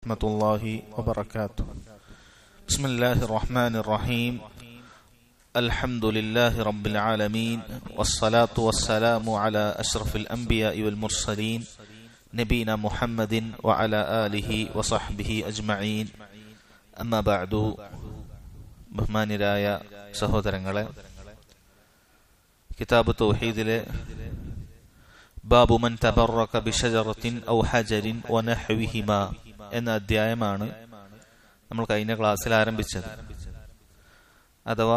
ورحمة الله وبركاته بسم الله الرحمن الرحيم الحمد لله رب العالمين والصلاة والسلام على أشرف الأنبياء والمرسلين نبينا محمد وعلى آله وصحبه أجمعين أما بعد ബഹ്മാനിരായ സഹോദരങ്ങളെ കിതാബ് തൗഹീദിലെ ബാബുമൻ തബറക ബിഷജറത്തിൻ ഔ ഹജരിൻ വനഹ്വിഹിമ എന്ന അധ്യായമാണ് നമ്മൾ കഴിഞ്ഞ ക്ലാസ്സിൽ ആരംഭിച്ചത് അഥവാ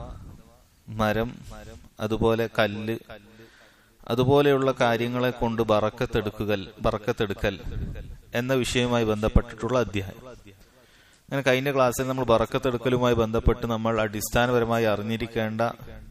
മരം അതുപോലെ കല്ല് അതുപോലെയുള്ള കാര്യങ്ങളെ കൊണ്ട് ബറക്കത്തെടുക്കൽ ബറക്കത്തെടുക്കൽ എന്ന വിഷയവുമായി ബന്ധപ്പെട്ടിട്ടുള്ള അധ്യായം അങ്ങനെ കഴിഞ്ഞ ക്ലാസ്സിൽ നമ്മൾ ബറക്കത്തെടുക്കലുമായി ബന്ധപ്പെട്ട് നമ്മൾ അടിസ്ഥാനപരമായി അറിഞ്ഞിരിക്കേണ്ട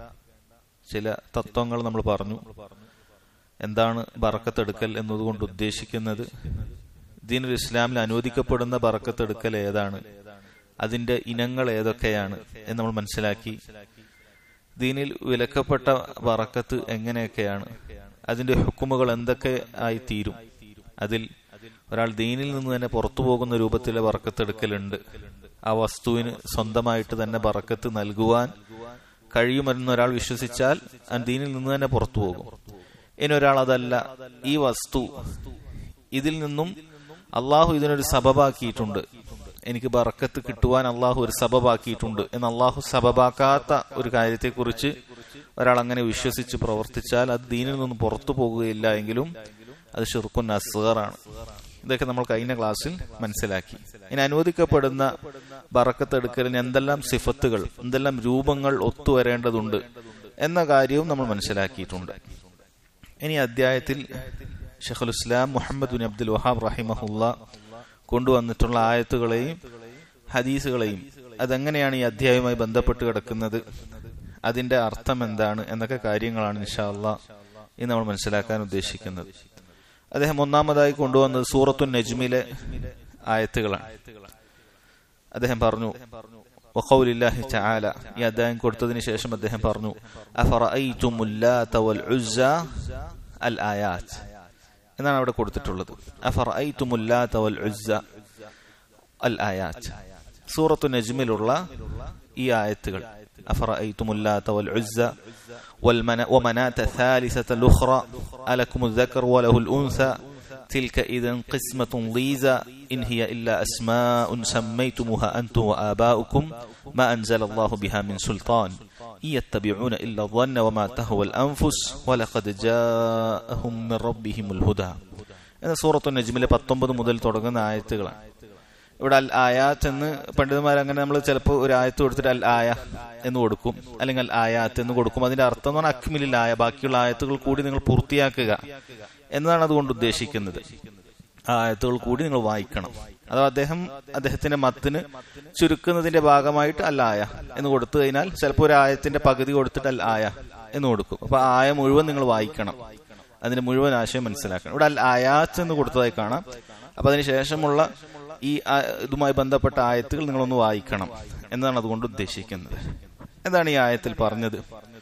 ചില തത്വങ്ങൾ നമ്മൾ പറഞ്ഞു എന്താണ് ബറക്കത്തെടുക്കൽ എന്നതുകൊണ്ട് ഉദ്ദേശിക്കുന്നത് ദീനുൽ ഇസ്ലാമിൽ അനുവദിക്കപ്പെടുന്ന ബറക്കത്തെടുക്കൽ ഏതാണ് അതിന്റെ ഇനങ്ങൾ ഏതൊക്കെയാണ് എന്ന് നമ്മൾ മനസ്സിലാക്കി ദീനിൽ വിലക്കപ്പെട്ട ബറക്കത്ത് എങ്ങനെയൊക്കെയാണ് അതിന്റെ ഹുക്കുമുകൾ എന്തൊക്കെ ആയി തീരും അതിൽ ഒരാൾ ദീനിൽ നിന്ന് തന്നെ പുറത്തു പോകുന്ന രൂപത്തിലെ ബറക്കത്തെടുക്കലുണ്ട് ആ വസ്തുവിന് സ്വന്തമായിട്ട് തന്നെ ബറക്കത്ത് നൽകുവാൻ കഴിയുമെന്ന് ഒരാൾ വിശ്വസിച്ചാൽ ആ ദീനിൽ നിന്ന് തന്നെ പുറത്തു പോകും ഇനി ഒരാൾ അതല്ല ഈ വസ്തു ഇതിൽ നിന്നും അള്ളാഹു ഇതിനൊരു സബബാക്കിയിട്ടുണ്ട് എനിക്ക് ബറക്കത്ത് കിട്ടുവാൻ അള്ളാഹു ഒരു സബബാക്കിയിട്ടുണ്ട് എന്ന് അള്ളാഹു സബബാക്കാത്ത ഒരു കാര്യത്തെക്കുറിച്ച് ഒരാൾ അങ്ങനെ വിശ്വസിച്ച് പ്രവർത്തിച്ചാൽ അത് ദീനിൽ നിന്ന് പുറത്തു പോകുകയില്ല എങ്കിലും അത് ഷിർക്കുൻ അസ്ഗറാണ് ഇതൊക്കെ നമ്മൾ കഴിഞ്ഞ ക്ലാസ്സിൽ മനസ്സിലാക്കി ഇനി അനുവദിക്കപ്പെടുന്ന ബറക്കത്തെടുക്കലിന് എന്തെല്ലാം സിഫത്തുകൾ എന്തെല്ലാം രൂപങ്ങൾ ഒത്തുവരേണ്ടതുണ്ട് എന്ന കാര്യവും നമ്മൾ മനസ്സിലാക്കിയിട്ടുണ്ട് ഇനി അധ്യായത്തിൽ ഷെഖുൽ ഇസ്ലാം മുഹമ്മദ് ബിൻ അബ്ദുൽ വഹാബ് റഹിമഹുല്ല കൊണ്ടുവന്നിട്ടുള്ള ആയത്തുകളെയും ഹദീസുകളെയും അതെങ്ങനെയാണ് ഈ അധ്യായവുമായി ബന്ധപ്പെട്ട് കിടക്കുന്നത് അതിന്റെ അർത്ഥം എന്താണ് എന്നൊക്കെ കാര്യങ്ങളാണ് ഇൻഷാല്ല ഇന്ന് നമ്മൾ മനസ്സിലാക്കാൻ ഉദ്ദേശിക്കുന്നത് അദ്ദേഹം ഒന്നാമതായി കൊണ്ടുവന്നത് സൂറത്തു നജ്മിലെ ആയത്തുകളാണ് അദ്ദേഹം പറഞ്ഞു വഖൗലില്ലാഹി തആല ഈ അധ്യായം കൊടുത്തതിന് ശേഷം അദ്ദേഹം പറഞ്ഞു അഫറഅയ്തുമുല്ലാത വൽ ഉസ്സ അൽ ആയാത്ത് എന്നാണ് അവിടെ കൊടുത്തിട്ടുള്ളത് അഫറഅയ്തുമുല്ലാത വൽ ഉസ്സ അൽ ആയാത്ത് സൂറത്തു നജ്മിലുള്ള ഈ ആയത്തുകൾ അഫറഅയ്തുമുല്ലാത വൽ ഉസ്സ ومناة الثالثة الأخرى ألكم الذكر وله الأنثى تلك إذا قسمة ضيزى إن هي إلا أسماء سميتموها أنتم وآباؤكم ما أنزل الله بها من سلطان إن يتبعون إلا الظن وما تهوى الأنفس ولقد جاءهم من ربهم الهدى എന്ന സൂറത്തു നജ്മിലെ പത്തൊമ്പത് മുതൽ തുടങ്ങുന്ന ആയത്തുകളാണ് ഇവിടെ അൽ ആയാത്ത് എന്ന് പണ്ഡിതന്മാർ അങ്ങനെ നമ്മൾ ചിലപ്പോൾ ഒരു ആയത്ത് കൊടുത്തിട്ട് അൽ ആയ എന്ന് കൊടുക്കും അല്ലെങ്കിൽ അൽ ആയാത്ത് എന്ന് കൊടുക്കും അതിന്റെ അർത്ഥം എന്ന് പറഞ്ഞാൽ അക്മിലിൽ ആയ ബാക്കിയുള്ള ആയത്തുകൾ കൂടി നിങ്ങൾ പൂർത്തിയാക്കുക എന്നതാണ് അതുകൊണ്ട് ഉദ്ദേശിക്കുന്നത് ആ ആയത്തുകൾ കൂടി നിങ്ങൾ വായിക്കണം അഥവാ അദ്ദേഹം അദ്ദേഹത്തിന്റെ മത്തിന് ചുരുക്കുന്നതിന്റെ ഭാഗമായിട്ട് അൽ ആയ എന്ന് കൊടുത്തു കഴിഞ്ഞാൽ ചിലപ്പോൾ ഒരു ആയത്തിന്റെ പകുതി കൊടുത്തിട്ട് അൽ ആയ എന്ന് കൊടുക്കും അപ്പൊ ആയ മുഴുവൻ നിങ്ങൾ വായിക്കണം അതിന്റെ മുഴുവൻ ആശയം മനസ്സിലാക്കണം ഇവിടെ അൽ ആയാത്ത് എന്ന് കൊടുത്തതായി കാണാം അപ്പൊ അതിന് ശേഷമുള്ള ഈ ഇതുമായി ബന്ധപ്പെട്ട ആയത്തുകൾ നിങ്ങളൊന്ന് വായിക്കണം എന്നാണ് അതുകൊണ്ട് ഉദ്ദേശിക്കുന്നത് എന്താണ് ഈ ആയത്തിൽ പറഞ്ഞത്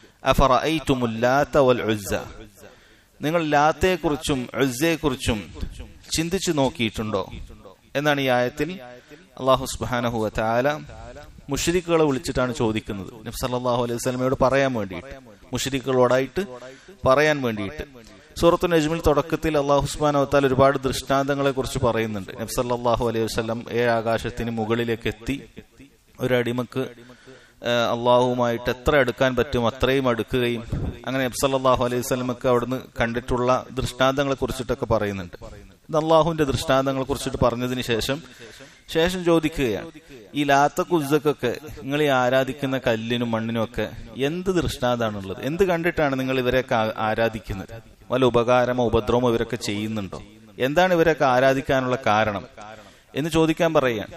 നിങ്ങൾ ലാത്തയെക്കുറിച്ചും കുറിച്ചും ചിന്തിച്ചു നോക്കിയിട്ടുണ്ടോ എന്നാണ് ഈ ആയത്തിൽ അള്ളാഹു സുബാനഹു താല മുഷരിക്കുകളെ വിളിച്ചിട്ടാണ് ചോദിക്കുന്നത് നബ്സല്ലാഹു അലൈഹി സ്വലമയോട് പറയാൻ വേണ്ടിയിട്ട് മുഷരിക്കുകളോടായിട്ട് പറയാൻ വേണ്ടിയിട്ട് സൂറത്തു നജ്മിൽ തുടക്കത്തിൽ അള്ളാഹു ഹുസ്മാൻ അവത്താൽ ഒരുപാട് ദൃഷ്ടാന്തങ്ങളെ കുറിച്ച് പറയുന്നുണ്ട് നബ്സല്ലാഹു അലൈഹി വസ്ലം ഏഴ് ആകാശത്തിന് മുകളിലേക്ക് എത്തി ഒരു അടിമക്ക് അള്ളാഹുവുമായിട്ട് എത്ര അടുക്കാൻ പറ്റും അത്രയും അടുക്കുകയും അങ്ങനെ നബ്സല്ലാഹു അലൈഹി വസ്ലമക്ക് അവിടുന്ന് കണ്ടിട്ടുള്ള ദൃഷ്ടാന്തങ്ങളെ കുറിച്ചിട്ടൊക്കെ പറയുന്നുണ്ട് ഇത് അള്ളാഹുവിന്റെ ദൃഷ്ടാന്തങ്ങളെ കുറിച്ചിട്ട് പറഞ്ഞതിന് ശേഷം ശേഷം ചോദിക്കുകയാണ് ഈ ലാത്ത കുസ്സക്കൊക്കെ നിങ്ങൾ ഈ ആരാധിക്കുന്ന കല്ലിനും മണ്ണിനും ഒക്കെ എന്ത് ദൃഷ്ടാന്താണുള്ളത് എന്ത് കണ്ടിട്ടാണ് നിങ്ങൾ ഇവരെയൊക്കെ ആരാധിക്കുന്നത് വല്ല ഉപകാരമോ ഉപദ്രവമോ ഇവരൊക്കെ ചെയ്യുന്നുണ്ടോ എന്താണ് ഇവരൊക്കെ ആരാധിക്കാനുള്ള കാരണം എന്ന് ചോദിക്കാൻ പറയാൻ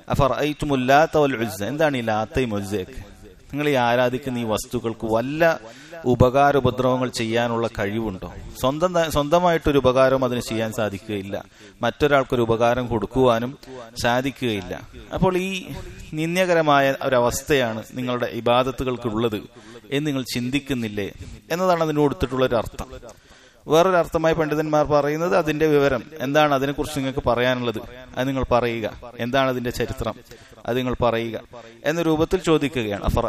എന്താണ് ഈ ലാത്തയും മൊയ്സയൊക്കെ നിങ്ങൾ ഈ ആരാധിക്കുന്ന ഈ വസ്തുക്കൾക്ക് വല്ല ഉപകാര ഉപദ്രവങ്ങൾ ചെയ്യാനുള്ള കഴിവുണ്ടോ സ്വന്തം സ്വന്തമായിട്ടൊരു ഉപകാരവും അതിന് ചെയ്യാൻ സാധിക്കുകയില്ല മറ്റൊരാൾക്കൊരു ഉപകാരം കൊടുക്കുവാനും സാധിക്കുകയില്ല അപ്പോൾ ഈ നിന്ദ്യകരമായ ഒരവസ്ഥയാണ് നിങ്ങളുടെ ഇബാദത്തുകൾക്കുള്ളത് എന്ന് നിങ്ങൾ ചിന്തിക്കുന്നില്ലേ എന്നതാണ് അതിന് കൊടുത്തിട്ടുള്ള ഒരു അർത്ഥം വേറൊരു അർത്ഥമായി പണ്ഡിതന്മാർ പറയുന്നത് അതിന്റെ വിവരം എന്താണ് അതിനെക്കുറിച്ച് നിങ്ങൾക്ക് പറയാനുള്ളത് അത് നിങ്ങൾ പറയുക എന്താണ് അതിന്റെ ചരിത്രം അത് നിങ്ങൾ പറയുക എന്ന രൂപത്തിൽ ചോദിക്കുകയാണ് അഫർ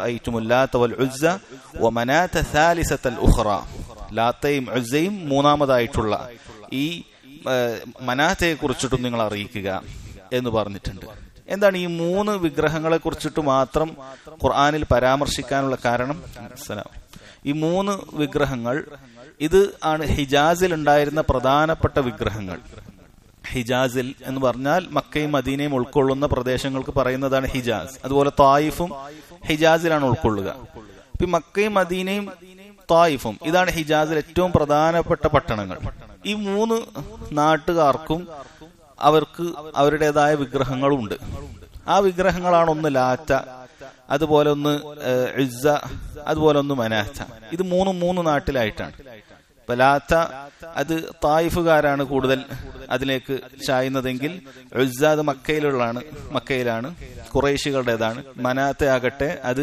ലാത്തയും ഉസ്സയും മൂന്നാമതായിട്ടുള്ള ഈ മനാത്തയെ കുറിച്ചിട്ടും നിങ്ങൾ അറിയിക്കുക എന്ന് പറഞ്ഞിട്ടുണ്ട് എന്താണ് ഈ മൂന്ന് വിഗ്രഹങ്ങളെ കുറിച്ചിട്ട് മാത്രം ഖുർആാനിൽ പരാമർശിക്കാനുള്ള കാരണം ഈ മൂന്ന് വിഗ്രഹങ്ങൾ ഇത് ആണ് ഹിജാസിൽ ഉണ്ടായിരുന്ന പ്രധാനപ്പെട്ട വിഗ്രഹങ്ങൾ ഹിജാസിൽ എന്ന് പറഞ്ഞാൽ മക്കയും മദീനയും ഉൾക്കൊള്ളുന്ന പ്രദേശങ്ങൾക്ക് പറയുന്നതാണ് ഹിജാസ് അതുപോലെ തായിഫും ഹിജാസിലാണ് ഉൾക്കൊള്ളുക ഇപ്പൊ മക്കയും മദീനയും തായിഫും ഇതാണ് ഹിജാസിൽ ഏറ്റവും പ്രധാനപ്പെട്ട പട്ടണങ്ങൾ ഈ മൂന്ന് നാട്ടുകാർക്കും അവർക്ക് അവരുടേതായ വിഗ്രഹങ്ങളുണ്ട് ആ വിഗ്രഹങ്ങളാണ് ഒന്ന് ലാറ്റ അതുപോലെ ഒന്ന് ഇസ്സ അതുപോലെ ഒന്ന് മനാത്ത ഇത് മൂന്നും മൂന്ന് നാട്ടിലായിട്ടാണ് ഇപ്പൊ ലാത്ത അത് തായിഫുകാരാണ് കൂടുതൽ അതിലേക്ക് ചായുന്നതെങ്കിൽ ഉസ്സ അത് മക്കയിലുള്ളതാണ് മക്കയിലാണ് കുറേശികളുടേതാണ് മനാത്ത ആകട്ടെ അത്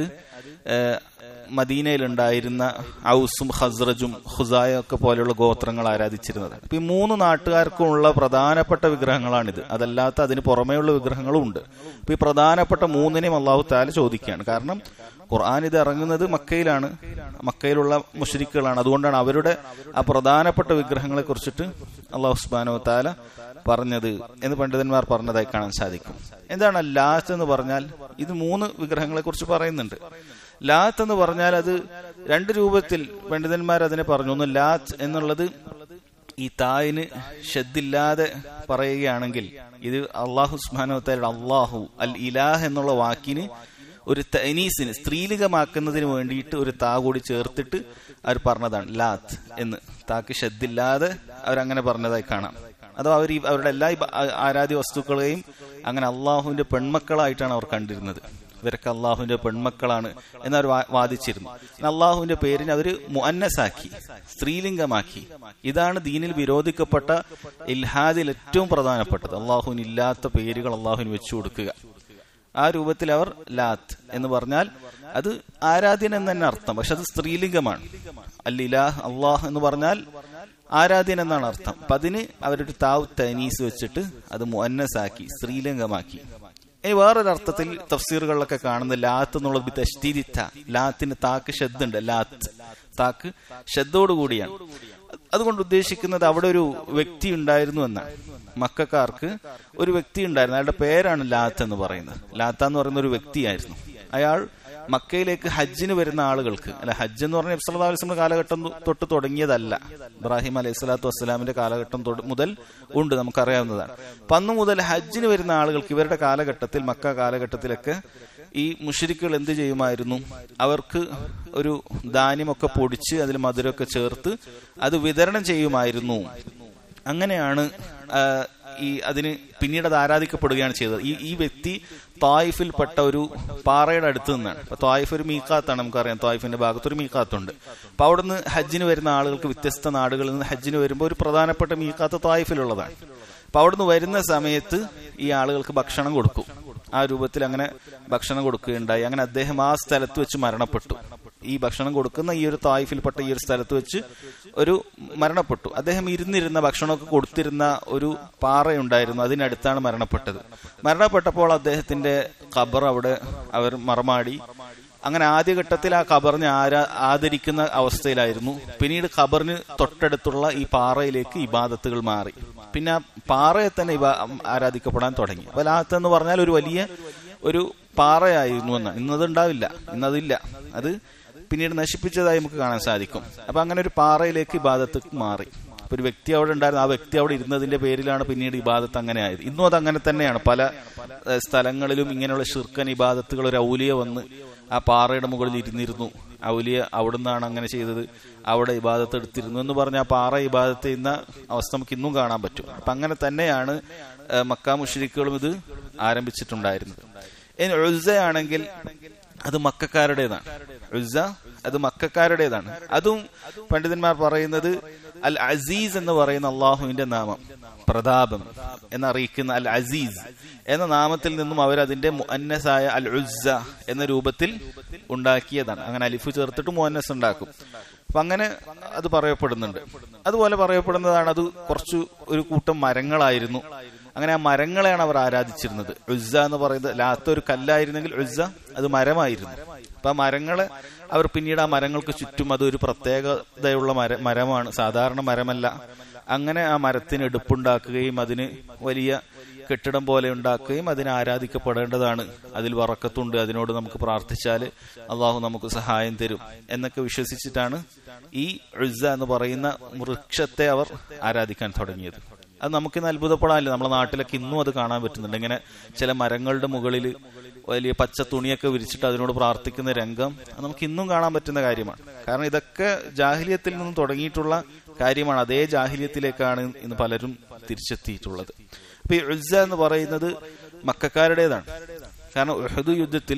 മദീനയിലുണ്ടായിരുന്ന ഔസും ഹസ്രജും ഹുസായ ഒക്കെ പോലെയുള്ള ഗോത്രങ്ങൾ ആരാധിച്ചിരുന്നത് അപ്പൊ ഈ മൂന്ന് നാട്ടുകാർക്കുമുള്ള പ്രധാനപ്പെട്ട വിഗ്രഹങ്ങളാണിത് അതല്ലാത്ത അതിന് പുറമേയുള്ള വിഗ്രഹങ്ങളും ഉണ്ട് അപ്പൊ ഈ പ്രധാനപ്പെട്ട മൂന്നിനെയും അള്ളാഹു താല ചോദിക്കുകയാണ് കാരണം ഖുർആൻ ഇത് ഇറങ്ങുന്നത് മക്കയിലാണ് മക്കയിലുള്ള മുഷരിക്കുകളാണ് അതുകൊണ്ടാണ് അവരുടെ ആ പ്രധാനപ്പെട്ട വിഗ്രഹങ്ങളെ കുറിച്ചിട്ട് അള്ളാഹു സുബാനോ താല പറഞ്ഞത് എന്ന് പണ്ഡിതന്മാർ പറഞ്ഞതായി കാണാൻ സാധിക്കും എന്താണ് ലാത്ത് എന്ന് പറഞ്ഞാൽ ഇത് മൂന്ന് വിഗ്രഹങ്ങളെ കുറിച്ച് പറയുന്നുണ്ട് ലാത്ത് എന്ന് പറഞ്ഞാൽ അത് രണ്ട് രൂപത്തിൽ പണ്ഡിതന്മാർ അതിനെ പറഞ്ഞു ഒന്ന് ലാത്ത് എന്നുള്ളത് ഈ തായിന് ഷെദ്ദില്ലാതെ പറയുകയാണെങ്കിൽ ഇത് അള്ളാഹു സുബാനോത്തയുടെ അള്ളാഹു അൽ ഇലാഹ് എന്നുള്ള വാക്കിന് ഒരു തനീസിന് സ്ത്രീലികമാക്കുന്നതിന് വേണ്ടിയിട്ട് ഒരു താ കൂടി ചേർത്തിട്ട് അവർ പറഞ്ഞതാണ് ലാത്ത് എന്ന് താക്ക് ഷെദ്ദില്ലാതെ അവരങ്ങനെ പറഞ്ഞതായി കാണാം അതോ അവർ അവരുടെ എല്ലാ ആരാധ്യ വസ്തുക്കളെയും അങ്ങനെ അള്ളാഹുവിന്റെ പെൺമക്കളായിട്ടാണ് അവർ കണ്ടിരുന്നത് ഇവരൊക്കെ അള്ളാഹുവിന്റെ പെൺമക്കളാണ് എന്നവർ വാദിച്ചിരുന്നു അള്ളാഹുവിന്റെ പേരിനെ അവർ മുഅന്നസാക്കി സ്ത്രീലിംഗമാക്കി ഇതാണ് ദീനിൽ വിരോധിക്കപ്പെട്ട ഇൽഹാദിൽ ഏറ്റവും പ്രധാനപ്പെട്ടത് അള്ളാഹുവിന് ഇല്ലാത്ത പേരുകൾ അള്ളാഹുവിന് വെച്ചു കൊടുക്കുക ആ രൂപത്തിൽ അവർ ലാത്ത് എന്ന് പറഞ്ഞാൽ അത് ആരാധ്യൻ എന്ന് തന്നെ അർത്ഥം പക്ഷെ അത് സ്ത്രീലിംഗമാണ് അല്ലിലാഹ് അള്ളാഹ് എന്ന് പറഞ്ഞാൽ ആരാധ്യൻ എന്നാണ് അർത്ഥം അപ്പൊ അതിന് അവരൊരു താവ് തനീസ് വെച്ചിട്ട് അത് മുന്നസാക്കി സ്ത്രീലിംഗമാക്കി ഇനി വേറൊരർത്ഥത്തിൽ തഫ്സീറുകളിലൊക്കെ കാണുന്ന ലാത്ത് എന്നുള്ളത് തഷ്തീരിത്ത ലാത്തിന് താക്ക് ഷദ്ദുണ്ട് ലാത്ത് താക്ക് ഷദ്ദോട് കൂടിയാണ് അതുകൊണ്ട് ഉദ്ദേശിക്കുന്നത് അവിടെ ഒരു വ്യക്തി ഉണ്ടായിരുന്നു എന്നാണ് മക്കാർക്ക് ഒരു വ്യക്തി ഉണ്ടായിരുന്നു അയാളുടെ പേരാണ് ലാത്ത് എന്ന് പറയുന്നത് ലാത്ത എന്ന് പറയുന്ന ഒരു വ്യക്തിയായിരുന്നു അയാൾ മക്കയിലേക്ക് ഹജ്ജിന് വരുന്ന ആളുകൾക്ക് അല്ല ഹജ്ജ് എന്ന് പറഞ്ഞ ഇബ്സല്ലാ അലിസ്ലിന്റെ കാലഘട്ടം തൊട്ട് തുടങ്ങിയതല്ല ഇബ്രാഹിം അലൈഹി സ്വലാത്തു വസ്സലാമിന്റെ കാലഘട്ടം മുതൽ ഉണ്ട് നമുക്കറിയാവുന്നതാണ് അപ്പൊ അന്ന് മുതൽ ഹജ്ജിന് വരുന്ന ആളുകൾക്ക് ഇവരുടെ കാലഘട്ടത്തിൽ മക്ക കാലഘട്ടത്തിലൊക്കെ ഈ മുഷരിക്കുകൾ എന്ത് ചെയ്യുമായിരുന്നു അവർക്ക് ഒരു ധാന്യമൊക്കെ പൊടിച്ച് അതിൽ മധുരമൊക്കെ ചേർത്ത് അത് വിതരണം ചെയ്യുമായിരുന്നു അങ്ങനെയാണ് ഈ അതിന് പിന്നീട് അത് ആരാധിക്കപ്പെടുകയാണ് ചെയ്തത് ഈ ഈ വ്യക്തി തായിഫിൽപ്പെട്ട ഒരു പാറയുടെ അടുത്ത് നിന്നാണ് അപ്പൊ തായിഫ് ഒരു മീക്കാത്താണ് നമുക്കറിയാം തായിഫിന്റെ ഭാഗത്ത് ഒരു മീക്കാത്തുണ്ട് അപ്പൊ അവിടുന്ന് ഹജ്ജിന് വരുന്ന ആളുകൾക്ക് വ്യത്യസ്ത നാടുകളിൽ നിന്ന് ഹജ്ജിന് വരുമ്പോൾ ഒരു പ്രധാനപ്പെട്ട മീക്കാത്ത് തായിഫിലുള്ളതാണ് അപ്പൊ അവിടുന്ന് വരുന്ന സമയത്ത് ഈ ആളുകൾക്ക് ഭക്ഷണം കൊടുക്കും ആ രൂപത്തിൽ അങ്ങനെ ഭക്ഷണം കൊടുക്കുകയുണ്ടായി അങ്ങനെ അദ്ദേഹം ആ സ്ഥലത്ത് വെച്ച് മരണപ്പെട്ടു ഈ ഭക്ഷണം കൊടുക്കുന്ന ഈ ഒരു തായിഫിൽപ്പെട്ട ഈ ഒരു സ്ഥലത്ത് വെച്ച് ഒരു മരണപ്പെട്ടു അദ്ദേഹം ഇരുന്നിരുന്ന ഭക്ഷണമൊക്കെ കൊടുത്തിരുന്ന ഒരു പാറയുണ്ടായിരുന്നു അതിനടുത്താണ് മരണപ്പെട്ടത് മരണപ്പെട്ടപ്പോൾ അദ്ദേഹത്തിന്റെ ഖബർ അവിടെ അവർ മറമാടി അങ്ങനെ ആദ്യഘട്ടത്തിൽ ആ ഖബറിനെ ആരാ ആദരിക്കുന്ന അവസ്ഥയിലായിരുന്നു പിന്നീട് ഖബറിന് തൊട്ടടുത്തുള്ള ഈ പാറയിലേക്ക് ഇബാദത്തുകൾ മാറി പിന്നെ ആ പാറയെ തന്നെ ഇവ ആരാധിക്കപ്പെടാൻ തുടങ്ങി അപ്പൊ ലാത്ത് എന്ന് പറഞ്ഞാൽ ഒരു വലിയ ഒരു പാറയായിരുന്നു എന്ന് ഇന്നത് ഉണ്ടാവില്ല ഇന്നതില്ല അത് പിന്നീട് നശിപ്പിച്ചതായി നമുക്ക് കാണാൻ സാധിക്കും അപ്പൊ അങ്ങനെ ഒരു പാറയിലേക്ക് ഇബാദത്ത് മാറി അപ്പൊ ഒരു വ്യക്തി അവിടെ ഉണ്ടായിരുന്നു ആ വ്യക്തി അവിടെ ഇരുന്നതിന്റെ പേരിലാണ് പിന്നീട് ഇബാദത്ത് അങ്ങനെ ആയത് ഇന്നും അത് അങ്ങനെ തന്നെയാണ് പല സ്ഥലങ്ങളിലും ഇങ്ങനെയുള്ള ഷിർക്കൻ ഇബാദത്തുകൾ ഒരു ഔലിയ വന്ന് ആ പാറയുടെ മുകളിൽ ഇരുന്നിരുന്നു ഔലിയ അവിടുന്നാണ് അങ്ങനെ ചെയ്തത് അവിടെ ഇബാദത്ത് എടുത്തിരുന്നു എന്ന് പറഞ്ഞ ആ പാറ ഇബാദത്ത് ചെയ്യുന്ന അവസ്ഥ നമുക്ക് ഇന്നും കാണാൻ പറ്റും അപ്പൊ അങ്ങനെ തന്നെയാണ് മക്ക മുഷരിക്കുകളും ഇത് ആരംഭിച്ചിട്ടുണ്ടായിരുന്നത് ഇനി ഉൾസയാണെങ്കിൽ അത് മക്കാരുടേതാണ് ഉൾസ അത് മക്കാരുടേതാണ് അതും പണ്ഡിതന്മാർ പറയുന്നത് അൽ അസീസ് എന്ന് പറയുന്ന അള്ളാഹുവിന്റെ നാമം പ്രതാപം എന്നറിയിക്കുന്ന അൽ അസീസ് എന്ന നാമത്തിൽ നിന്നും അവർ അതിന്റെ മുഅന്നസായ അൽ ഉസ്സ എന്ന രൂപത്തിൽ ഉണ്ടാക്കിയതാണ് അങ്ങനെ അലിഫ് ചേർത്തിട്ട് മുഅന്നസ് ഉണ്ടാക്കും അപ്പൊ അങ്ങനെ അത് പറയപ്പെടുന്നുണ്ട് അതുപോലെ പറയപ്പെടുന്നതാണ് അത് കുറച്ച് ഒരു കൂട്ടം മരങ്ങളായിരുന്നു അങ്ങനെ ആ മരങ്ങളെയാണ് അവർ ആരാധിച്ചിരുന്നത് ഉസ്സ എന്ന് പറയുന്നത് ലാത്ത ഒരു കല്ലായിരുന്നെങ്കിൽ ഉസ്സ അത് മരമായിരുന്നു അപ്പൊ ആ മരങ്ങളെ അവർ പിന്നീട് ആ മരങ്ങൾക്ക് ചുറ്റും അത് ഒരു പ്രത്യേകതയുള്ള മര മരമാണ് സാധാരണ മരമല്ല അങ്ങനെ ആ മരത്തിന് എടുപ്പുണ്ടാക്കുകയും അതിന് വലിയ കെട്ടിടം പോലെ ഉണ്ടാക്കുകയും അതിനെ ആരാധിക്കപ്പെടേണ്ടതാണ് അതിൽ വറക്കത്തുണ്ട് അതിനോട് നമുക്ക് പ്രാർത്ഥിച്ചാൽ അള്ളാഹു നമുക്ക് സഹായം തരും എന്നൊക്കെ വിശ്വസിച്ചിട്ടാണ് ഈ ഉസ്സ എന്ന് പറയുന്ന വൃക്ഷത്തെ അവർ ആരാധിക്കാൻ തുടങ്ങിയത് അത് നമുക്കിന്ന് അത്ഭുതപ്പെടാനില്ല നമ്മുടെ നാട്ടിലൊക്കെ ഇന്നും അത് കാണാൻ പറ്റുന്നുണ്ട് ഇങ്ങനെ ചില മരങ്ങളുടെ മുകളിൽ വലിയ പച്ച തുണിയൊക്കെ വിരിച്ചിട്ട് അതിനോട് പ്രാർത്ഥിക്കുന്ന രംഗം അത് നമുക്ക് ഇന്നും കാണാൻ പറ്റുന്ന കാര്യമാണ് കാരണം ഇതൊക്കെ ജാഹിലിയത്തിൽ നിന്നും തുടങ്ങിയിട്ടുള്ള കാര്യമാണ് അതേ ജാഹിലിയത്തിലേക്കാണ് ഇന്ന് പലരും തിരിച്ചെത്തിയിട്ടുള്ളത് അപ്പൊ ഈ ഉൽസ എന്ന് പറയുന്നത് മക്കാരുടേതാണ് കാരണം ഉഹദ് യുദ്ധത്തിൽ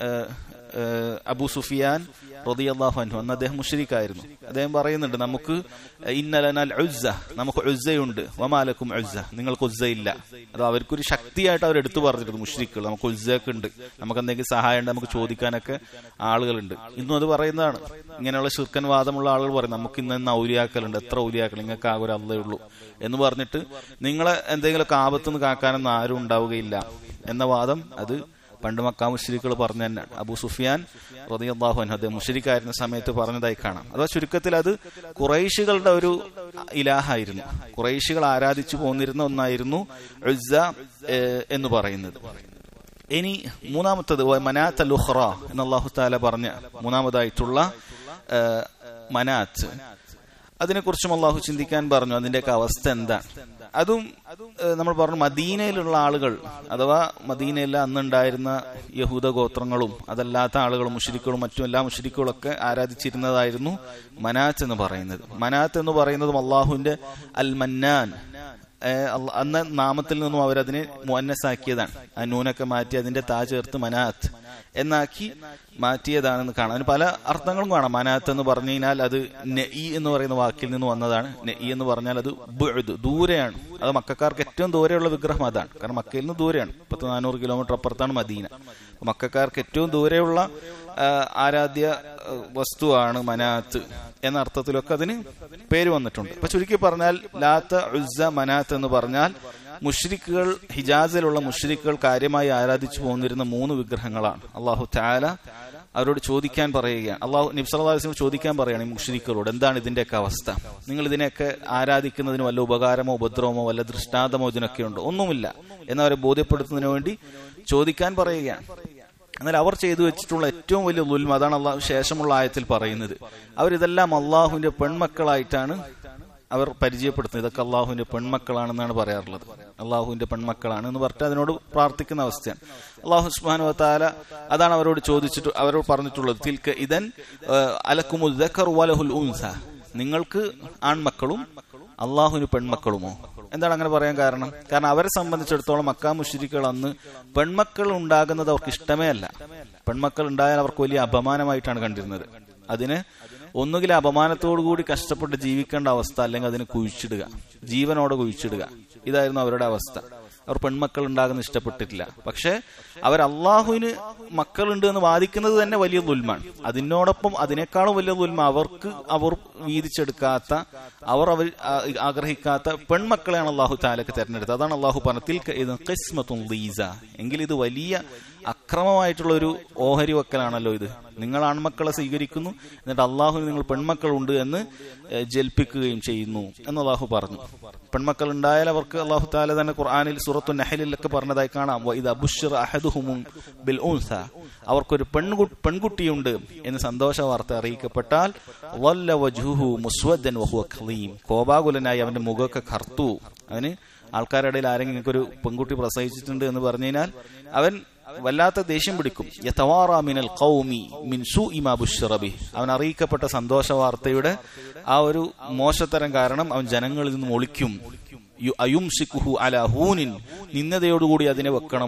അബു സുഫിയാൻ റതിയല്ലാഹു അൻഹു അന്ന് അദ്ദേഹം മുഷരിക്കായിരുന്നു അദ്ദേഹം പറയുന്നുണ്ട് നമുക്ക് ഇന്നലനാൽ ഉസ്സ നമുക്ക് ഉസ്സയുണ്ട് വമാലക്കും ഉസ്സ നിങ്ങൾക്ക് ഉസ്സ ഇല്ല അത് അവർക്കൊരു ശക്തിയായിട്ട് അവർ എടുത്തു പറഞ്ഞിട്ടുണ്ട് മുഷരിക്കുകൾ നമുക്ക് ഉസ്സയൊക്കെ ഉണ്ട് നമുക്ക് എന്തെങ്കിലും സഹായം ഉണ്ട് നമുക്ക് ചോദിക്കാനൊക്കെ ആളുകളുണ്ട് ഇന്നും അത് പറയുന്നതാണ് ഇങ്ങനെയുള്ള ശുർക്കൻ വാദമുള്ള ആളുകൾ പറയും നമുക്ക് ഇന്ന് ഔലിയാക്കലുണ്ട് എത്ര ഔലിയാക്കൾ നിങ്ങൾക്ക് ആകെ ഒരു അള്ളേ ഉള്ളൂ എന്ന് പറഞ്ഞിട്ട് നിങ്ങളെ എന്തെങ്കിലുമൊക്കെ ആപത്തുനിന്ന് കാക്കാനൊന്നും ആരും ഉണ്ടാവുകയില്ല എന്ന വാദം അത് പണ്ട് മക്കാ മുഷരിക്കുകൾ പറഞ്ഞു തന്നെയാണ് അബു സുഫിയാൻ റതിയല്ലാഹു അൻഹു അദ്ദേഹം മുഷരിക്കായിരുന്ന സമയത്ത് പറഞ്ഞതായി കാണാം അഥവാ ചുരുക്കത്തിൽ അത് കുറൈശികളുടെ ഒരു ഇലാഹായിരുന്നു കുറൈശികൾ ആരാധിച്ചു പോന്നിരുന്ന ഒന്നായിരുന്നു ഉസ്സ എന്ന് പറയുന്നത് ഇനി മൂന്നാമത്തത് മനാത്ത് ലുഹ്റ എന്ന് അള്ളാഹു താല പറഞ്ഞ മൂന്നാമതായിട്ടുള്ള മനാത്ത് അതിനെക്കുറിച്ചും അള്ളാഹു ചിന്തിക്കാൻ പറഞ്ഞു അതിന്റെയൊക്കെ അവസ്ഥ എന്താണ് അതും നമ്മൾ പറഞ്ഞു മദീനയിലുള്ള ആളുകൾ അഥവാ മദീനയിൽ അന്നുണ്ടായിരുന്ന യഹൂദ ഗോത്രങ്ങളും അതല്ലാത്ത ആളുകളും മുഷരിക്കുകളും മറ്റും എല്ലാ മുഷരിക്കുകളും ഒക്കെ ആരാധിച്ചിരുന്നതായിരുന്നു മനാത്ത് എന്ന് പറയുന്നത് മനാത്ത് എന്ന് പറയുന്നതും അള്ളാഹുവിന്റെ അൽ മന്നാൻ അന്ന നാമത്തിൽ നിന്നും അവരതിനെ മുന്നസാക്കിയതാണ് ആ നൂനൊക്കെ മാറ്റി അതിന്റെ താ ചേർത്ത് മനാത്ത് എന്നാക്കി മാറ്റിയതാണെന്ന് കാണാം അതിന് പല അർത്ഥങ്ങളും കാണാം മനാത്ത് എന്ന് പറഞ്ഞു കഴിഞ്ഞാൽ അത് നെഇ എന്ന് പറയുന്ന വാക്കിൽ നിന്ന് വന്നതാണ് നെഇ എന്ന് പറഞ്ഞാൽ അത് ബുഅദ് ദൂരെയാണ് അത് മക്കാർക്ക് ഏറ്റവും ദൂരെയുള്ള വിഗ്രഹം അതാണ് കാരണം മക്കയിൽ നിന്ന് ദൂരെയാണ് പത്ത് നാനൂറ് കിലോമീറ്റർ അപ്പുറത്താണ് മദീന മക്കാർക്ക് ഏറ്റവും ദൂരെയുള്ള ആരാധ്യ വസ്തുവാണ് മനാത്ത് എന്ന അർത്ഥത്തിലൊക്കെ അതിന് പേര് വന്നിട്ടുണ്ട് അപ്പൊ ചുരുക്കി പറഞ്ഞാൽ ലാത്ത ഉസ്സ മനാത്ത് എന്ന് പറഞ്ഞാൽ മുഷ്രിക്കുകൾ ഹിജാസിലുള്ള മുഷ്രിക്കുകൾ കാര്യമായി ആരാധിച്ചു പോന്നിരുന്ന മൂന്ന് വിഗ്രഹങ്ങളാണ് അള്ളാഹു താല അവരോട് ചോദിക്കാൻ പറയുകയാണ് അള്ളാഹു നിബ്സലാസ്ലം ചോദിക്കാൻ പറയുകയാണ് ഈ മുഷ്രിക്കുകളോട് എന്താണ് ഇതിന്റെയൊക്കെ അവസ്ഥ നിങ്ങൾ ഇതിനെയൊക്കെ ആരാധിക്കുന്നതിന് വല്ല ഉപകാരമോ ഉപദ്രവമോ വല്ല ദൃഷ്ടാന്തമോ ഇതിനൊക്കെ ഉണ്ടോ ഒന്നുമില്ല എന്നവരെ ബോധ്യപ്പെടുത്തുന്നതിന് വേണ്ടി ചോദിക്കാൻ പറയുകയാണ് എന്നാൽ അവർ ചെയ്തു വെച്ചിട്ടുള്ള ഏറ്റവും വലിയ ദുൽമ അതാണ് അള്ളാഹു ശേഷമുള്ള ആയത്തിൽ പറയുന്നത് അവരിതെല്ലാം അള്ളാഹുവിന്റെ പെൺമക്കളായിട്ടാണ് അവർ പരിചയപ്പെടുത്തുന്നത് ഇതൊക്കെ അള്ളാഹുവിന്റെ പെൺമക്കളാണെന്നാണ് പറയാറുള്ളത് അള്ളാഹുവിന്റെ പെൺമക്കളാണ് എന്ന് പറഞ്ഞിട്ട് അതിനോട് പ്രാർത്ഥിക്കുന്ന അവസ്ഥയാണ് അള്ളാഹു സുബാനു താല അതാണ് അവരോട് ചോദിച്ചിട്ട് അവരോട് പറഞ്ഞിട്ടുള്ളത് തിൽക്ക് ഇതൻ അലക്കുമുൽ വലഹുൽ ഉൻസ നിങ്ങൾക്ക് ആൺമക്കളും അള്ളാഹുവിന് പെൺമക്കളുമോ എന്താണ് അങ്ങനെ പറയാൻ കാരണം കാരണം അവരെ സംബന്ധിച്ചിടത്തോളം മക്കാ മുഷിരിക്കുകൾ അന്ന് പെൺമക്കൾ ഉണ്ടാകുന്നത് അവർക്ക് ഇഷ്ടമേ അല്ല പെൺമക്കൾ ഉണ്ടായാൽ അവർക്ക് വലിയ അപമാനമായിട്ടാണ് കണ്ടിരുന്നത് അതിന് ഒന്നുകിൽ അപമാനത്തോടു കൂടി കഷ്ടപ്പെട്ട് ജീവിക്കേണ്ട അവസ്ഥ അല്ലെങ്കിൽ അതിന് കുഴിച്ചിടുക ജീവനോടെ കുഴിച്ചിടുക ഇതായിരുന്നു അവരുടെ അവസ്ഥ അവർ പെൺമക്കൾ ഉണ്ടാകുന്ന ഇഷ്ടപ്പെട്ടിട്ടില്ല പക്ഷെ അവർ അള്ളാഹുവിന് മക്കളുണ്ട് എന്ന് വാദിക്കുന്നത് തന്നെ വലിയ ദുൽമാണ് അതിനോടൊപ്പം അതിനേക്കാളും വലിയ ദുൽമ അവർക്ക് അവർ വീതിച്ചെടുക്കാത്ത അവർ അവർ ആഗ്രഹിക്കാത്ത പെൺമക്കളെയാണ് അള്ളാഹു താലക്ക് തെരഞ്ഞെടുത്തത് അതാണ് അള്ളാഹു പറഞ്ഞത്തിൽ ലീസ എങ്കിൽ ഇത് വലിയ അക്രമമായിട്ടുള്ള ഒരു ഓഹരി വക്കലാണല്ലോ ഇത് നിങ്ങൾ ആൺമക്കളെ സ്വീകരിക്കുന്നു എന്നിട്ട് അള്ളാഹുവിന് നിങ്ങൾ പെൺമക്കളുണ്ട് എന്ന് ജൽപ്പിക്കുകയും ചെയ്യുന്നു എന്ന് അള്ളാഹു പറഞ്ഞു പെൺമക്കൾ ഉണ്ടായാൽ അവർക്ക് അള്ളാഹു താല തന്നെ ഖുർആാനിൽ സുറത്തു നഹലിലൊക്കെ പറഞ്ഞതായി കാണാം ഇത് അബുഷർ അഹദുഹുമും ബിൽ ഊൻസ അവർക്കൊരു പെൺകു പെൺകുട്ടിയുണ്ട് എന്ന് സന്തോഷ വാർത്ത അറിയിക്കപ്പെട്ടാൽ കോപാകുലനായി അവന്റെ മുഖമൊക്കെ കർത്തു അവന് ആൾക്കാരുടെ ഇടയിൽ ആരെങ്കിലും ഒരു പെൺകുട്ടി പ്രസവിച്ചിട്ടുണ്ട് എന്ന് പറഞ്ഞു കഴിഞ്ഞാൽ അവൻ വല്ലാത്ത ദേഷ്യം പിടിക്കും മിനൽ ഖൗമി മിൻ ബുശ്റബി അവൻ അറിയിക്കപ്പെട്ട സന്തോഷ വാർത്തയുടെ ആ ഒരു മോശത്തരം കാരണം അവൻ ജനങ്ങളിൽ നിന്ന് ഒളിക്കും അയുംസിക്കുഹു അല ഹൂനിൻ നിന്നതയോടുകൂടി അതിനെ വെക്കണമോ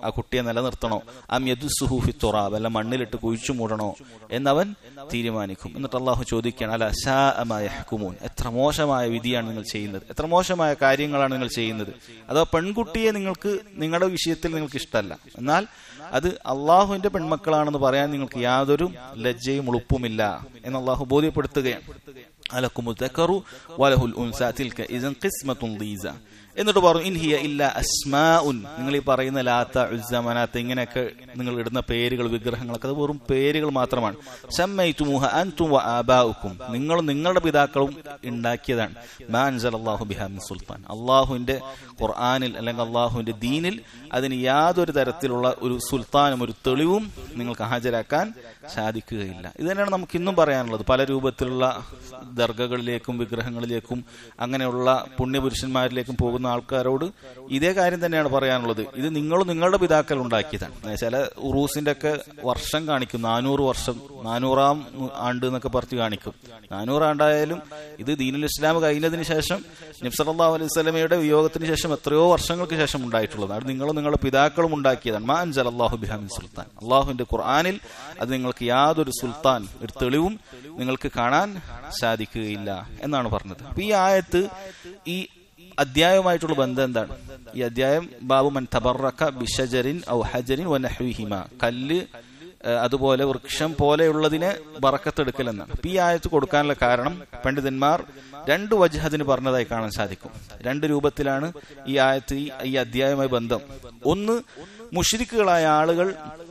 ആ കുട്ടിയെ നിലനിർത്തണോ അം യദുസുഹൂഫി തുറാബ് അല്ല മണ്ണിലിട്ട് കുഴിച്ചു മൂടണോ എന്നവൻ തീരുമാനിക്കും എന്നിട്ട് അള്ളാഹു ചോദിക്കുകയാണ് അല്ല ഷാഅമായ ഹുക്കുമൂൻ എത്ര മോശമായ വിധിയാണ് നിങ്ങൾ ചെയ്യുന്നത് എത്ര മോശമായ കാര്യങ്ങളാണ് നിങ്ങൾ ചെയ്യുന്നത് അഥവാ പെൺകുട്ടിയെ നിങ്ങൾക്ക് നിങ്ങളുടെ വിഷയത്തിൽ നിങ്ങൾക്ക് ഇഷ്ടമല്ല എന്നാൽ അത് അള്ളാഹുവിന്റെ പെൺമക്കളാണെന്ന് പറയാൻ നിങ്ങൾക്ക് യാതൊരു ലജ്ജയും ഉളുപ്പുമില്ല എന്ന് അള്ളാഹു ബോധ്യപ്പെടുത്തുകയാണ് അലക്കുമു തക്കറു വലഹുൽ ഉൻസ തിൽക ഇദൻ ഖിസ്മത്തുൻ ദീസ എന്നിട്ട് പറഞ്ഞു ഇൻഹിയ ഇല്ല അസ്മാഉൻ നിങ്ങൾ ഈ പറയുന്ന ലാത്ത ഉസ്സ മനാത്ത ഇങ്ങനെയൊക്കെ നിങ്ങൾ ഇടുന്ന പേരുകൾ വിഗ്രഹങ്ങളൊക്കെ അത് വെറും പേരുകൾ മാത്രമാണ് സമ്മൈതുമുഹ അൻതും വ ആബാഉക്കും നിങ്ങളും നിങ്ങളുടെ പിതാക്കളും ഉണ്ടാക്കിയതാണ് മാ അൻസലല്ലാഹു ബിഹാ മിൻ സുൽത്താൻ അള്ളാഹുവിന്റെ ഖുർആനിൽ അല്ലെങ്കിൽ അള്ളാഹുവിന്റെ ദീനിൽ അതിന് യാതൊരു തരത്തിലുള്ള ഒരു സുൽത്താനും ഒരു തെളിവും നിങ്ങൾക്ക് ഹാജരാക്കാൻ സാധിക്കുകയില്ല ഇത് തന്നെയാണ് നമുക്ക് ഇന്നും പറയാനുള്ളത് പല രൂപത്തിലുള്ള ദർഗകളിലേക്കും വിഗ്രഹങ്ങളിലേക്കും അങ്ങനെയുള്ള പുണ്യപുരുഷന്മാരിലേക്കും പോകുന്ന ആൾക്കാരോട് ഇതേ കാര്യം തന്നെയാണ് പറയാനുള്ളത് ഇത് നിങ്ങളും നിങ്ങളുടെ പിതാക്കൾ ഉണ്ടാക്കിയതാണ് ചില ഉറൂസിന്റെ ഒക്കെ വർഷം കാണിക്കും നാനൂറ് വർഷം നാനൂറാം ആണ്ട് എന്നൊക്കെ പറഞ്ഞ് കാണിക്കും നാനൂറാണ്ടായാലും ഇത് ദീനുൽ ഇസ്ലാം കഴിഞ്ഞതിന് ശേഷം നിബ്സല്ലാ അലൈഹി സ്വലമയുടെ വിയോഗത്തിന് ശേഷം എത്രയോ വർഷങ്ങൾക്ക് ശേഷം ഉണ്ടായിട്ടുള്ളത് അത് നിങ്ങളും നിങ്ങളുടെ പിതാക്കളും ഉണ്ടാക്കിയതാണ് മാ അൻസൽ അള്ളാഹു ബിഹാമിൻ സുൽത്താൻ അള്ളാഹുവിന്റെ ഖുർആാനിൽ അത് നിങ്ങൾക്ക് യാതൊരു സുൽത്താൻ ഒരു തെളിവും നിങ്ങൾക്ക് കാണാൻ സാധിക്കുകയില്ല എന്നാണ് പറഞ്ഞത് അപ്പൊ ഈ ആയത്ത് ഈ അധ്യായവുമായിട്ടുള്ള ബന്ധം എന്താണ് ഈ അധ്യായം ബാബു മൻ തബറക്ക ബിഷജരിൻ ഔ ഹജരിൻ വനഹ്വിഹിമ കല്ല് ഏഹ് അതുപോലെ വൃക്ഷം പോലെയുള്ളതിനെ ബറക്കത്തെടുക്കൽ എന്നാണ് അപ്പൊ ഈ ആയത്ത് കൊടുക്കാനുള്ള കാരണം പണ്ഡിതന്മാർ രണ്ട് വജഹദിന് പറഞ്ഞതായി കാണാൻ സാധിക്കും രണ്ട് രൂപത്തിലാണ് ഈ ആയത്ത് ഈ- ഈ അധ്യായവുമായി ബന്ധം ഒന്ന് മുഷിരിക്കുകളായ ആളുകൾ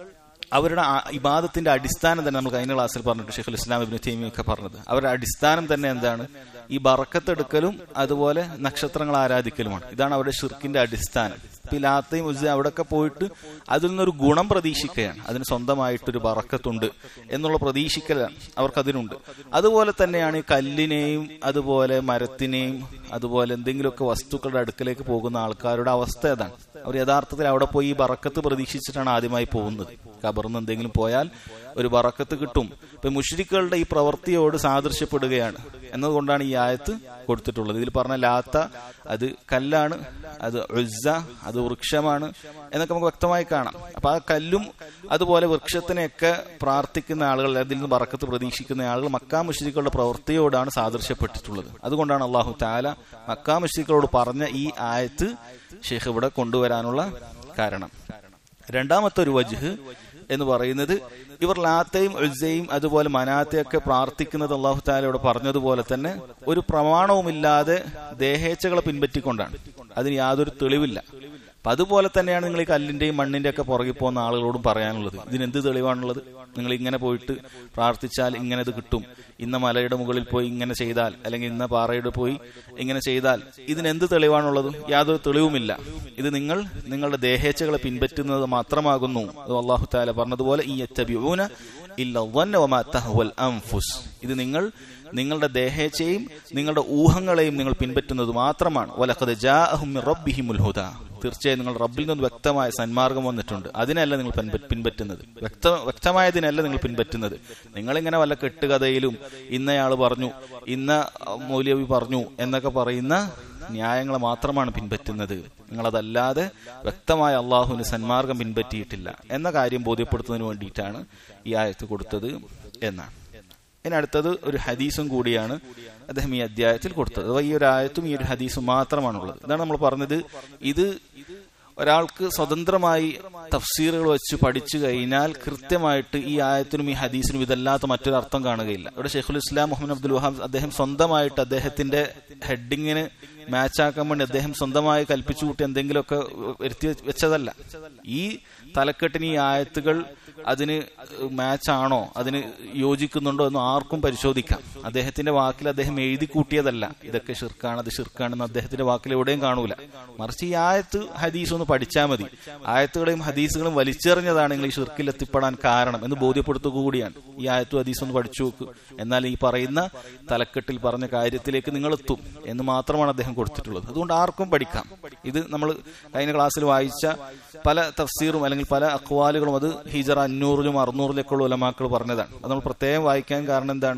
അവരുടെ ആ- ഇബാദത്തിന്റെ അടിസ്ഥാനം തന്നെ നമ്മൾ കഴിഞ്ഞ ക്ലാസ്സിൽ പറഞ്ഞിട്ട് ഷെയ്ഖുൽ ഇസ്ലാം ഇബ്നു തൈമിയ ഒക്കെ പറഞ്ഞത് അവരുടെ അടിസ്ഥാനം തന്നെ എന്താണ് ഈ ബറക്കത്തെടുക്കലും അതുപോലെ നക്ഷത്രങ്ങൾ ആരാധിക്കലുമാണ് ഇതാണ് അവരുടെ ഷിർക്കിന്റെ അടിസ്ഥാനം ഇപ്പൊ ഈ ലാത്തയും ഉസ്സ അവിടെയൊക്കെ പോയിട്ട് അതിൽ നിന്നൊരു ഗുണം പ്രതീക്ഷിക്കുകയാണ് അതിന് സ്വന്തമായിട്ടൊരു ബറക്കത്തുണ്ട് എന്നുള്ള പ്രതീക്ഷിക്കലാണ് അവർക്കതിനുണ്ട് അതുപോലെ തന്നെയാണ് ഈ കല്ലിനെയും അതുപോലെ മരത്തിനെയും അതുപോലെ എന്തെങ്കിലുമൊക്കെ വസ്തുക്കളുടെ അടുക്കലേക്ക് പോകുന്ന ആൾക്കാരുടെ അവസ്ഥ ഏതാണ് അവർ യഥാർത്ഥത്തിൽ അവിടെ പോയി ഈ ബറക്കത്ത് പ്രതീക്ഷിച്ചിട്ടാണ് ആദ്യമായി പോകുന്നത് കബർന്ന് എന്തെങ്കിലും പോയാൽ ഒരു ബറക്കത്ത് കിട്ടും ഇപ്പൊ മുഷ്രിക്കുകളുടെ ഈ പ്രവൃത്തിയോട് സാദൃശ്യപ്പെടുകയാണ് എന്നതുകൊണ്ടാണ് ഈ ആയത്ത് കൊടുത്തിട്ടുള്ളത് ഇതിൽ പറഞ്ഞ ലാത്ത അത് കല്ലാണ് അത് ഉസ്സ അത് വൃക്ഷമാണ് എന്നൊക്കെ നമുക്ക് വ്യക്തമായി കാണാം അപ്പൊ ആ കല്ലും അതുപോലെ വൃക്ഷത്തിനെയൊക്കെ പ്രാർത്ഥിക്കുന്ന ആളുകൾ അതിൽ നിന്ന് ബറക്കത്ത് പ്രതീക്ഷിക്കുന്ന ആളുകൾ മക്കാ മുഷ്രിക്കുകളുടെ പ്രവൃത്തിയോടാണ് സാദൃശ്യപ്പെട്ടിട്ടുള്ളത് അതുകൊണ്ടാണ് അള്ളാഹു താല മക്കാ മുഷ്രിക്കുകളോട് പറഞ്ഞ ഈ ആയത്ത് ഷെയ്ഖ് ഇവിടെ കൊണ്ടുവരാനുള്ള കാരണം രണ്ടാമത്തെ ഒരു വജ്ഹ് എന്ന് പറയുന്നത് ഇവർ ലാത്തയും ഉൽസയും അതുപോലെ മനാത്തയൊക്കെ പ്രാർത്ഥിക്കുന്നത് അള്ളാഹു താലയോട് പറഞ്ഞതുപോലെ തന്നെ ഒരു പ്രമാണവുമില്ലാതെ ദേഹേച്ഛകളെ പിൻപറ്റിക്കൊണ്ടാണ് അതിന് യാതൊരു തെളിവില്ല അപ്പൊ അതുപോലെ തന്നെയാണ് നിങ്ങൾ ഈ കല്ലിന്റെയും മണ്ണിന്റെ ഒക്കെ പുറകെ പോകുന്ന ആളുകളോടും പറയാനുള്ളത് ഇതിനെന്ത് തെളിവാണുള്ളത് നിങ്ങൾ ഇങ്ങനെ പോയിട്ട് പ്രാർത്ഥിച്ചാൽ ഇങ്ങനെ ഇത് കിട്ടും ഇന്ന മലയുടെ മുകളിൽ പോയി ഇങ്ങനെ ചെയ്താൽ അല്ലെങ്കിൽ ഇന്ന പാറയുടെ പോയി ഇങ്ങനെ ചെയ്താൽ ഇതിനെന്ത് തെളിവാണുള്ളത് യാതൊരു തെളിവുമില്ല ഇത് നിങ്ങൾ നിങ്ങളുടെ ദേഹേച്ഛകളെ പിൻപറ്റുന്നത് മാത്രമാകുന്നു അത് അള്ളാഹു താല പറഞ്ഞതുപോലെ ഈ യത്തബിഊന ഇല്ല വന്ന വമാ തഹ്വൽ അൻഫുസ് ഇത് നിങ്ങൾ നിങ്ങളുടെ ദേഹേച്ഛയും നിങ്ങളുടെ ഊഹങ്ങളെയും നിങ്ങൾ പിൻപറ്റുന്നത് മാത്രമാണ് വലഖദ് ജാഅഹും മിർ റബ്ബിഹിമുൽ ഹുദ തീർച്ചയായും നിങ്ങൾ റബ്ബിൽ നിന്ന് വ്യക്തമായ സന്മാർഗം വന്നിട്ടുണ്ട് അതിനല്ല നിങ്ങൾ പിൻപ- പിൻപറ്റുന്നത് വ്യക്ത വ്യക്തമായതിനല്ല നിങ്ങൾ പിൻപറ്റുന്നത് നിങ്ങളിങ്ങനെ വല്ല കെട്ടുകഥയിലും ഇന്നയാൾ പറഞ്ഞു ഇന്ന മൗലവി പറഞ്ഞു എന്നൊക്കെ പറയുന്ന ന്യായങ്ങളെ മാത്രമാണ് പിൻപറ്റുന്നത് നിങ്ങളതല്ലാതെ വ്യക്തമായ അള്ളാഹുവിന് സന്മാർഗം പിൻപറ്റിയിട്ടില്ല എന്ന കാര്യം ബോധ്യപ്പെടുത്തുന്നതിന് വേണ്ടിയിട്ടാണ് ഈ ആയത്ത് കൊടുത്തത് എന്നാണ് ഇനി അടുത്തത് ഒരു ഹദീസും കൂടിയാണ് അദ്ദേഹം ഈ അധ്യായത്തിൽ കൊടുത്തത് അഥവാ ഈ ഒരു ആയത്തും ഈ ഒരു ഹദീസും മാത്രമാണുള്ളത് ഇതാണ് നമ്മൾ പറഞ്ഞത് ഇത് ഒരാൾക്ക് സ്വതന്ത്രമായി തഫ്സീറുകൾ വെച്ച് പഠിച്ചു കഴിഞ്ഞാൽ കൃത്യമായിട്ട് ഈ ആയത്തിനും ഈ ഹദീസിനും ഇതല്ലാത്ത മറ്റൊരു അർത്ഥം കാണുകയില്ല ഇവിടെ ഷെയ്ഖുൽ ഇസ്ലാം മുഹമ്മദ് അബ്ദുൽ വഹാബ് അദ്ദേഹം സ്വന്തമായിട്ട് അദ്ദേഹത്തിന്റെ ഹെഡിങ്ങിന് മാച്ച് ആക്കാൻ വേണ്ടി അദ്ദേഹം സ്വന്തമായി കൽപ്പിച്ചു കൂട്ടി എന്തെങ്കിലുമൊക്കെ വരുത്തി വെച്ചതല്ല ഈ തലക്കെട്ടിന് ഈ ആയത്തുകൾ അതിന് മാച്ച് ആണോ അതിന് യോജിക്കുന്നുണ്ടോ എന്ന് ആർക്കും പരിശോധിക്കാം അദ്ദേഹത്തിന്റെ വാക്കിൽ അദ്ദേഹം എഴുതി കൂട്ടിയതല്ല ഇതൊക്കെ ഷിർക്കാണ് അത് ഷിർക്കാണെന്ന് അദ്ദേഹത്തിന്റെ വാക്കിൽ എവിടെയും കാണൂല മറിച്ച് ഈ ആയത്ത് ഹദീസ് ഒന്ന് പഠിച്ചാൽ മതി ആയത്തുകളെയും ഹദീസുകളും വലിച്ചെറിഞ്ഞതാണ് നിങ്ങൾ ഈ ഷിർക്കിൽ എത്തിപ്പെടാൻ കാരണം എന്ന് ബോധ്യപ്പെടുത്തുക കൂടിയാണ് ഈ ആയത്തും ഹദീസ് ഒന്ന് പഠിച്ചു നോക്ക് എന്നാൽ ഈ പറയുന്ന തലക്കെട്ടിൽ പറഞ്ഞ കാര്യത്തിലേക്ക് നിങ്ങൾ എത്തും എന്ന് മാത്രമാണ് അദ്ദേഹം കൊടുത്തിട്ടുള്ളത് അതുകൊണ്ട് ആർക്കും പഠിക്കാം ഇത് നമ്മൾ കഴിഞ്ഞ ക്ലാസ്സിൽ വായിച്ച പല തഫ്സീറും അല്ലെങ്കിൽ പല അക്വാലുകളും അത് ഹിജറ അഞ്ഞൂറിലും അറുന്നൂറിലേക്കുള്ള ഉലമാക്കൾ പറഞ്ഞതാണ് അത് നമ്മൾ പ്രത്യേകം വായിക്കാൻ കാരണം എന്താണ്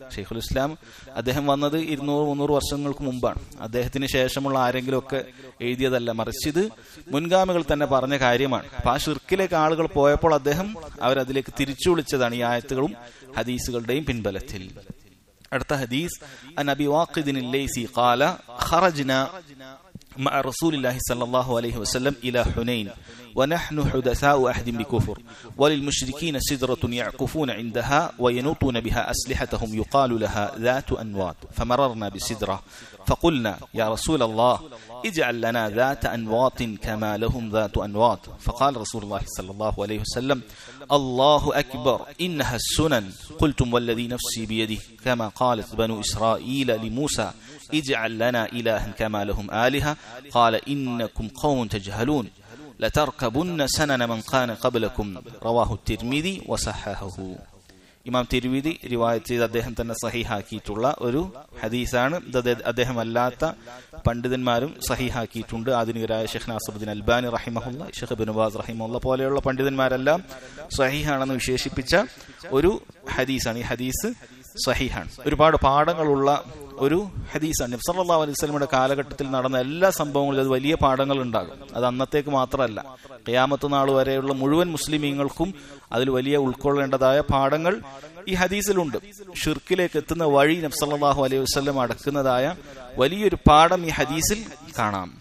ഷെയ്ഖുൽ ഇസ്ലാം അദ്ദേഹം വന്നത് ഇരുന്നൂറ് മുന്നൂറ് വർഷങ്ങൾക്ക് മുമ്പാണ് അദ്ദേഹത്തിന് ശേഷമുള്ള ആരെങ്കിലും ഒക്കെ എഴുതിയതല്ല മറിച്ച് ഇത് മുൻഗാമികൾ തന്നെ പറഞ്ഞ കാര്യമാണ് അപ്പൊ ആ ഷിർക്കിലേക്ക് ആളുകൾ പോയപ്പോൾ അദ്ദേഹം അവരതിലേക്ക് തിരിച്ചു വിളിച്ചതാണ് ഈ ആയത്തുകളും ഹദീസുകളുടെയും പിൻബലത്തിൽ അടുത്ത ഹദീസ് അൻ അബി വാഖിദിൻ ലൈസി ഖാല ഖറജ്ന مع رسول الله صلى الله عليه وسلم إلى حنين ونحن حدثاء أحد بكفر وللمشركين سدرة يعكفون عندها وينوطون بها أسلحتهم يقال لها ذات أنواط فمررنا بسدرة فقلنا يا رسول الله اجعل لنا ذات أنواط كما لهم ذات أنواط فقال رسول الله صلى الله عليه وسلم الله أكبر إنها السنن قلتم والذي نفسي بيده كما قالت بنو إسرائيل لموسى اجعل لنا إلها كما لهم آلهة قال إنكم قوم تجهلون لتركبن سنن من كان قبلكم رواه الترمذي وصححه ഇമാം തിരുവിധി റിവായത്ത് ചെയ്ത് അദ്ദേഹം തന്നെ സഹിഹാക്കിയിട്ടുള്ള ഒരു ഹദീസാണ് ഇത് അദ്ദേഹ- അദ്ദേഹമല്ലാത്ത പണ്ഡിതന്മാരും സഹിഹാക്കിയിട്ടുണ്ട് ആധുനികരായ ഷെഖ് നാസറുദ്ദീൻ അൽബാനി റഹിമഹുല്ല ഷെഖ് ബിനുബാസ് റഹിമുല്ല പോലെയുള്ള പണ്ഡിതന്മാരെല്ലാം സഹിഹാണെന്ന് വിശേഷിപ്പിച്ച ഒരു ഹദീസാണ് ഈ ഹദീസ് സഹിഹാണ് ഒരുപാട് പാഠങ്ങളുള്ള ഒരു ഹദീസാണ് നബി സല്ലല്ലാഹു അലൈഹി വസല്ലമയുടെ കാലഘട്ടത്തിൽ നടന്ന എല്ലാ സംഭവങ്ങളിലും അത് വലിയ പാഠങ്ങൾ ഉണ്ടാകും അത് അന്നത്തേക്ക് മാത്രമല്ല ഖിയാമത്ത് നാൾ വരെയുള്ള മുഴുവൻ മുസ്ലിമീങ്ങൾക്കും അതിൽ വലിയ ഉൾക്കൊള്ളേണ്ടതായ പാഠങ്ങൾ ഈ ഹദീസിലുണ്ട് ഷിർക്കിലേക്ക് എത്തുന്ന വഴി നബി സല്ലല്ലാഹു അലൈഹി വസല്ലം അടക്കുന്നതായ വലിയൊരു പാഠം ഈ ഹദീസിൽ കാണാം